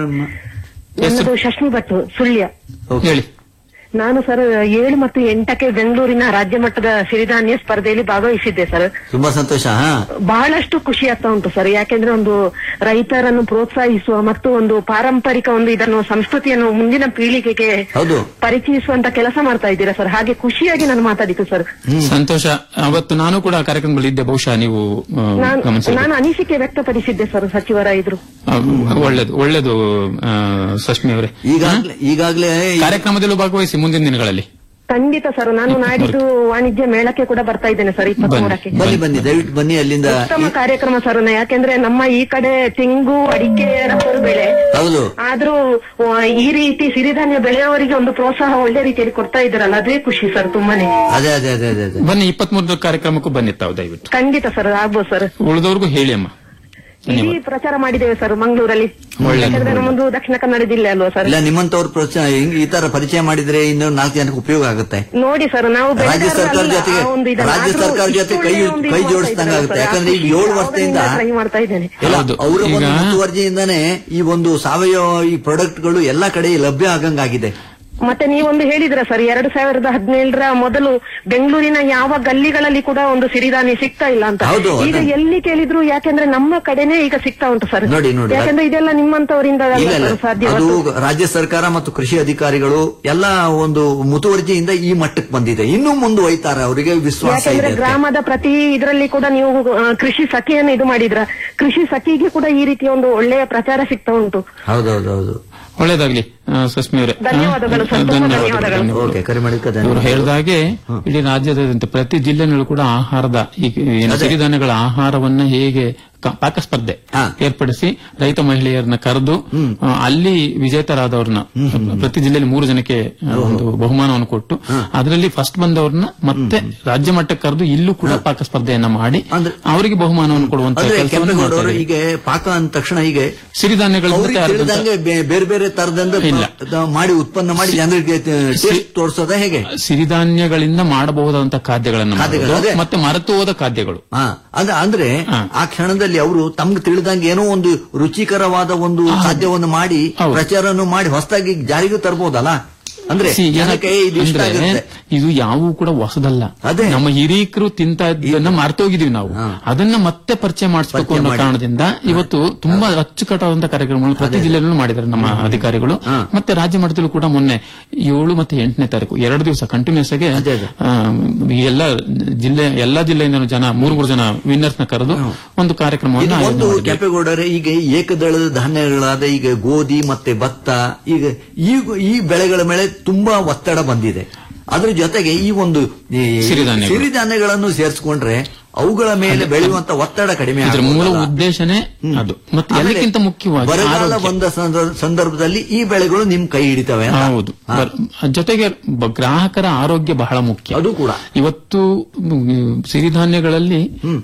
ನನ್ನದು ಶಶ್ಮಿ ಭಟ್ ಸುಳ್ಯ ಹೇಳಿ ನಾನು ಸರ್ ಏಳು ಮತ್ತು ಎಂಟಕ್ಕೆ ಬೆಂಗಳೂರಿನ ರಾಜ್ಯ ಮಟ್ಟದ ಸಿರಿಧಾನ್ಯ ಸ್ಪರ್ಧೆಯಲ್ಲಿ ಭಾಗವಹಿಸಿದ್ದೆ ಸರ್ ತುಂಬಾ ಸಂತೋಷ ಹಾ ಬಹಳಷ್ಟು ಖುಷಿ ಆಗ್ತಾ ಉಂಟು ಸರ್ ಯಾಕೆಂದ್ರೆ ಒಂದು ರೈತರನ್ನು ಪ್ರೋತ್ಸಾಹಿಸುವ ಮತ್ತು ಒಂದು ಪಾರಂಪರಿಕ ಒಂದು ಇದನ್ನು ಸಂಸ್ಕೃತಿಯನ್ನು ಮುಂದಿನ ಪೀಳಿಗೆಗೆ ಹೌದು ಪರಿಚಯಿಸುವಂತ ಕೆಲಸ ಮಾಡ್ತಾ ಇದ್ದೀರಾ ಸರ್ ಹಾಗೆ ಖುಷಿಯಾಗಿ ನಾನು ಮಾತಾಡಿದ್ದು ಸರ್ ಸಂತೋಷ ಅವತ್ತು ನಾನು ಕೂಡ ಆ ಕಾರ್ಯಕ್ರಮದಲ್ಲಿ ಇದ್ದೆ ಬಹುಶಃ ನೀವು ಆ, ನಾನು ಗಮನಿಸಿರ್ಬೇಕು. ನಾನು ಅನಿಸಿಕೆ ವ್ಯಕ್ತಪಡಿಸಿದ್ದೆ ಸರ್ ಸಚಿವರ ಇದ್ರು ಆ, ಒಳ್ಳೇದು ಒಳ್ಳೇದು ಆ, ಸಷ್ಮಿ ಅವರೇ ಈಗಾಗ್ಲೇ ಈಗಾಗ್ಲೇ ಕಾರ್ಯಕ್ರಮದಲ್ಲೂ ಭಾಗವಹಿಸಿ ಮುಂದಿನ ದಿನಗಳಲ್ಲಿ ಖಂಡಿತ ಸರ್ ನಾನು ನಾಡಿದ್ದು ವಾಣಿಜ್ಯ ಮೇಳಕ್ಕೆ ಕೂಡ ಆ, ಇದ್ದೇನೆ ಸರ್ ಇಪ್ಪತ್ಮೂರಕ್ಕೆ ಬನ್ನಿ ಬನ್ನಿ ದಯವಿಟ್ಟು ಬನ್ನಿ ಅಲ್ಲಿಂದ ಉತ್ತಮ ಕಾರ್ಯಕ್ರಮ ಸರ್ ಯಾಕೆಂದ್ರೆ ನಮ್ಮ ಈ ಕಡೆ ತೆಂಗು ಅಡಿಕೆ ರಬ್ಬರು ಬೆಳೆ ಹೌದು ಆದ್ರೂ ಆ, ಈ ರೀತಿ ಸಿರಿಧಾನ್ಯ ಬೆಳೆಯವರಿಗೆ ಒಂದು ಪ್ರೋತ್ಸಾಹ ಒಳ್ಳೆ ರೀತಿಯಲ್ಲಿ ಕೊಡ್ತಾ ಇದ್ದಾರಲ್ಲ ಅದೇ ಖುಷಿ ಸರ್ ತುಂಬಾನೇ ಅದೇ ಅದೇ ಅದೇ ಅದೇ ಅದೇ ಬನ್ನಿ ಇಪ್ಪತ್ಮೂರರ ಕಾರ್ಯಕ್ರಮಕ್ಕೂ ಬನ್ನಿ ತಾವು ದಯವಿಟ್ಟು ಖಂಡಿತ ಸರ್ ಆಗ್ಬೋದು ಸರ್ ಉಳಿದವ್ರಿಗೂ ಹೇಳಿ ಅಮ್ಮ ಇಡೀ ಪ್ರಚಾರ ಮಾಡಿದ್ದೇವೆ ಸರ್ ಮಂಗಳೂರಲ್ಲಿ ಒಳ್ಳೆದು, ಯಾಕಂದ್ರೆ ನಮ್ಮದು ದಕ್ಷಿಣ ಕನ್ನಡ ಜಿಲ್ಲೆ ಅಲ್ವಾ ಸರ್ ಇಲ್ಲ ನಿಮ್ಮಂತವ್ರ ಪ್ರೋತ್ಸಾಹ ಹಿಂಗ್ ಈ ತರ ಪರಿಚಯ ಮಾಡಿದ್ರೆ ಇನ್ನು ನಾಲ್ಕು ಜನಕ್ಕೆ ಉಪಯೋಗ ಆಗುತ್ತೆ ನೋಡಿ ಸರ್ ನಾವು ರಾಜ್ಯ ಬೆಳೆಗಾರರು ಸರ್ಕಾರ ಅಲ್ಲ, ಜೊತೆಗೆ ಆ ಒಂದು ಇದನ್ನ. ರಾಜ್ಯ ಆದ್ರೂ ಸರ್ಕಾರ ಜೊತೆ ಕೈ ಇಷ್ಟೊಳ್ಳೆ ಒಂದು ಕೈ ಇದು ಜೋಡಿಸ್ದಂಗ ಮಾಡ್ತಾ ಆಗುತ್ತೆ ಇದ್ದಾರೆ ಯಾಕಂದ್ರೆ ಈಗ ಸರ್. ಏಳು ವರ್ಷದಿಂದ ಟ್ರೈ ಮಾಡ್ತಾ ಇದ್ದೇನೆ ಇಲ್ಲ ಹೌದು. ಅವರ ಒಂದು ಈಗ- ಮುತುವರ್ಜಿಯಿಂದಾನೇ ಈ ಒಂದು ಸಾವಯವ ಈ ಪ್ರಾಡಕ್ಟ್ಗಳು ಎಲ್ಲಾ ಕಡೆ ಲಭ್ಯ ಆಗಂಗಾಗಿದೆ ಮತ್ತೆ ನೀವೊಂದು ಹೇಳಿದ್ರ ಸರ್ ಎರಡು ಸಾವಿರದ ಹದಿನೇಳರ ಮೊದಲು ಬೆಂಗಳೂರಿನ ಯಾವ ಗಲ್ಲಿಗಳಲ್ಲಿ ಕೂಡ ಒಂದು ಸಿರಿಧಾನ್ಯ ಸಿಗ್ತಾ ಇಲ್ಲ ಅಂತ ಹೌದು, ಈಗ ಅದನ್ನ- ಎಲ್ಲಿ ಕೇಳಿದ್ರು ಯಾಕೆಂದ್ರೆ ನಮ್ಮ ಕಡೆನೆ ಈಗ ಸಿಗ್ತಾ ಉಂಟು ಸರ್ ನೋಡಿ, ನೋಡಿ. ಯಾಕಂದ್ರೆ ಇದೆಲ್ಲ ನಿಮ್ಮಂತವರಿಂದ ಇಲ್ಲ ಇಲ್ಲ ಸಾಧ್ಯ ಅದು ರಾಜ್ಯ ಸರ್ಕಾರ ಮತ್ತು ಕೃಷಿ ಅಧಿಕಾರಿಗಳು ಎಲ್ಲ ಒಂದು ಮುತುವರ್ಜಿಯಿಂದ ಈ ಮಟ್ಟಕ್ಕೆ ಬಂದಿದೆ ಇನ್ನೂ ಮುಂದುವೈತಾರೆ ಅವರಿಗೆ ವಿಶ್ವಾಸ ಇದೆ ಯಾಕಂದ್ರೆ ಅದಕ್ಕೆ. ಗ್ರಾಮದ ಪ್ರತಿ ಇದರಲ್ಲಿ ಕೂಡ ನೀವು ಆ, ಕೃಷಿ ಸಖಿಯನ್ನು ಇದು ಮಾಡಿದ್ರ ಕೃಷಿ ಸಖಿಗೆ ಕೂಡ ಈ ರೀತಿಯ ಒಂದು ಒಳ್ಳೆಯ ಪ್ರಚಾರ ಸಿಗ್ತಾ ಉಂಟು ಹೌದೌದೌದು ಒಳ್ಳೇದಾಗ್ಲಿ ಆ, ಸಸ್ಮಿ ಅವರೇ ಧನ್ಯವಾದಗಳು ಸರ್, ತುಂಬಾ ಧನ್ಯವಾದಗಳು. ಓಕೆ ಕರೆ ಮಾಡಿದ್ದಕ್ಕೆ ಇವರು ಧನ್ಯವಾದ ಹೇಳಿದಾಗೆ ಇಡೀ ರಾಜ್ಯದಾದ್ಯಂತ ಪ್ರತಿ ಜಿಲ್ಲೆನಲ್ಲೂ ಕೂಡ ಆಹಾರದ ಈ ಏನು ಸಿರಿಧಾನ್ಯಗಳ ಆಹಾರವನ್ನ ಹೇಗೆ ಕ- ಪಾಕಸ್ಪರ್ಧೆ ಏರ್ಪಡಿಸಿ ರೈತ ಮಹಿಳೆಯರನ್ನ ಕರೆದು ಆ, ಅಲ್ಲಿ ವಿಜೇತರಾದವ್ರನ್ನ ಪ್ರತಿ ಜಿಲ್ಲೆಯಲ್ಲಿ ಮೂರು ಜನಕ್ಕೆ ಆ, ಒಂದು ಬಹುಮಾನವನ್ನು ಕೊಟ್ಟು ಅದರಲ್ಲಿ ಫಸ್ಟ್ ಬಂದವ್ರನ್ನ ಮತ್ತೆ ರಾಜ್ಯ ಮಟ್ಟಕ್ಕೆ ಕರೆದು ಇಲ್ಲೂ ಕೂಡ ಪಾಕಸ್ಪರ್ಧೆಯನ್ನ ಮಾಡಿ ಅವರಿಗೆ ಬಹುಮಾನವನ್ನು ಕೊಡುವಂತ ಅಂದ್ರೆ ಕೆಲಸವನ್ನು ಮಾಡ್ತಾ ಕೆಂಪೇಗೌಡರು ಇದ್ದಾರೆ. ಈಗ ಪಾಕ ಅಂದ ತಕ್ಷಣ ಹೀಗೆ ಸಿರಿಧಾನ್ಯಗಳಿಂದ ಅವ್ರಿಗೆ ತಯಾರಾದಂತ- ತಿಳಿದಂಗೆ ಬೇ- ಬೇರೆ ಬೇರೆ ತರದಿಂದ ಇಲ್ಲ. ಮಾಡಿ ಉತ್ಪನ್ನ ಮಾಡಿ ಜನರಿಗೆ ಟೇಸ್ಟ್ ತೋರಿಸೋದ ಹೇಗೆ ಸಿರಿಧಾನ್ಯಗಳಿಂದ ಮಾಡಬಹುದಾದಂತಹ ಖಾದ್ಯಗಳನ್ನು ಖಾದ್ಯಗಳು, ಮಾಡೋದು, ಅದೇ. ಮತ್ತೆ ಮರೆತು ಹೋದ ಖಾದ್ಯಗಳು ಹಾ ಅದ- ಅಂದ್ರೆ ಆ ಕ್ಷಣದಲ್ಲಿ ಅವರು ತಮ್ಗೆ ತಿಳಿದಂಗೆ ಏನೋ ಒಂದು ರುಚಿಕರವಾದ ಒಂದು ಖಾದ್ಯವನ್ನು ಮಾಡಿ ಪ್ರಚಾರವನ್ನು ಮಾಡಿ ಹೊಸದಾಗಿ ಜಾರಿಗೂ ತರಬಹುದಲ್ಲ ಅಂದ್ರೆ See, ಜನಕ್ಕೆ ಏನಕ್ಕೆ ಇದು ಇಷ್ಟ ಅಂದ್ರೆ ಆಗುತ್ತೆ ಇದು ಯಾವೂ ಕೂಡ ಹೊಸದಲ್ಲ ಅದೇ. ನಮ್ಮ ಹಿರೀಕರು ತಿಂತ ಇದ್ದನ್ನ ಮರ್ತೋಗಿದೀವಿ ನಾವು ಅದನ್ನ ಮತ್ತೆ ಪರಿಚಯ ಮಾಡಿಸ್ಬೇಕು ಪರಿಚಯ ಅನ್ನೋ ಮಾಡಿ. ಕಾರಣದಿಂದ ಇವತ್ತು ತುಂಬಾ ಅಚ್ಚುಕಟ್ಟಾದಂತಹ ಕಾರ್ಯಕ್ರಮಗಳು ಪ್ರತಿ ಜಿಲ್ಲೆಯಲ್ಲೂ ಮಾಡಿದ್ದಾರೆ ನಮ್ಮ ಅಧಿಕಾರಿಗಳು ಮತ್ತೆ ರಾಜ್ಯ ಮಟ್ಟದಲ್ಲೂ ಕೂಡ ಮೊನ್ನೆ ಏಳು ಮತ್ತೆ ಎಂಟನೇ ತಾರೀಕು ಎರಡು ದಿವಸ ಕಂಟಿನ್ಯೂಸ್ ಆಗಿ ಆ, ಈ ಎಲ್ಲ ಜಿಲ್ಲೆ ಎಲ್ಲಾ ಜಿಲ್ಲೆಯಿಂದ ಜನ ಮೂರು ಮೂರು ಜನ ವಿನ್ನರ್ಸ್ ನ ಕರೆದು ಒಂದು ಕಾರ್ಯಕ್ರಮವನ್ನು ಇದು ಆಯೋಜನೆ ಒಂದು ಮಾಡಿದ್ವಿ. ಕೆಂಪೇಗೌಡರೇ ಈಗ ಏಕದಳದ ಧಾನ್ಯಗಳಾದ ಈಗ ಗೋಧಿ ಮತ್ತೆ ಭತ್ತ ಈಗ ಈ ಈ ಬೆಳೆಗಳ ಮೇಲೆ ತುಂಬಾ ಒತ್ತಡ ಬಂದಿದೆ ಅದ್ರ ಜೊತೆಗೆ ಈ ಒಂದು ಈ ಸಿರಿಧಾನ್ಯಗಳು. ಸಿರಿಧಾನ್ಯಗಳನ್ನು ಸೇರಿಸಿಕೊಂಡ್ರೆ ಅವುಗಳ ಮೇಲೆ ಬೆಳೆಯುವಂತ ಒತ್ತಡ ಕಡಿಮೆ ಇದ್ರ ಮೂಲ ಆಗೋದಲ್ಲ. ಉದ್ದೇಶನೇ ಅದು ಮತ್ತೆ ಆಮೇಲೆ ಎಲ್ಲಕ್ಕಿಂತ ಮುಖ್ಯವಾಗಿ ಬರಗಾಲ ಆರೋಗ್ಯ. ಬಂದ ಸಂದರ್ಭ- ಸಂದರ್ಭದಲ್ಲಿ ಈ ಬೆಳೆಗಳು ನಿಮ್ ಕೈ ಹಿಡಿತವೆ ಅಂತ. ಹೌದು ಬರ್- ಜೊತೆಗೆ ಬ- ಗ್ರಾಹಕರ ಆರೋಗ್ಯ ಬಹಳ ಮುಖ್ಯ ಅದು ಕೂಡ ಇವತ್ತು ಮ್, ಸಿರಿಧಾನ್ಯಗಳಲ್ಲಿ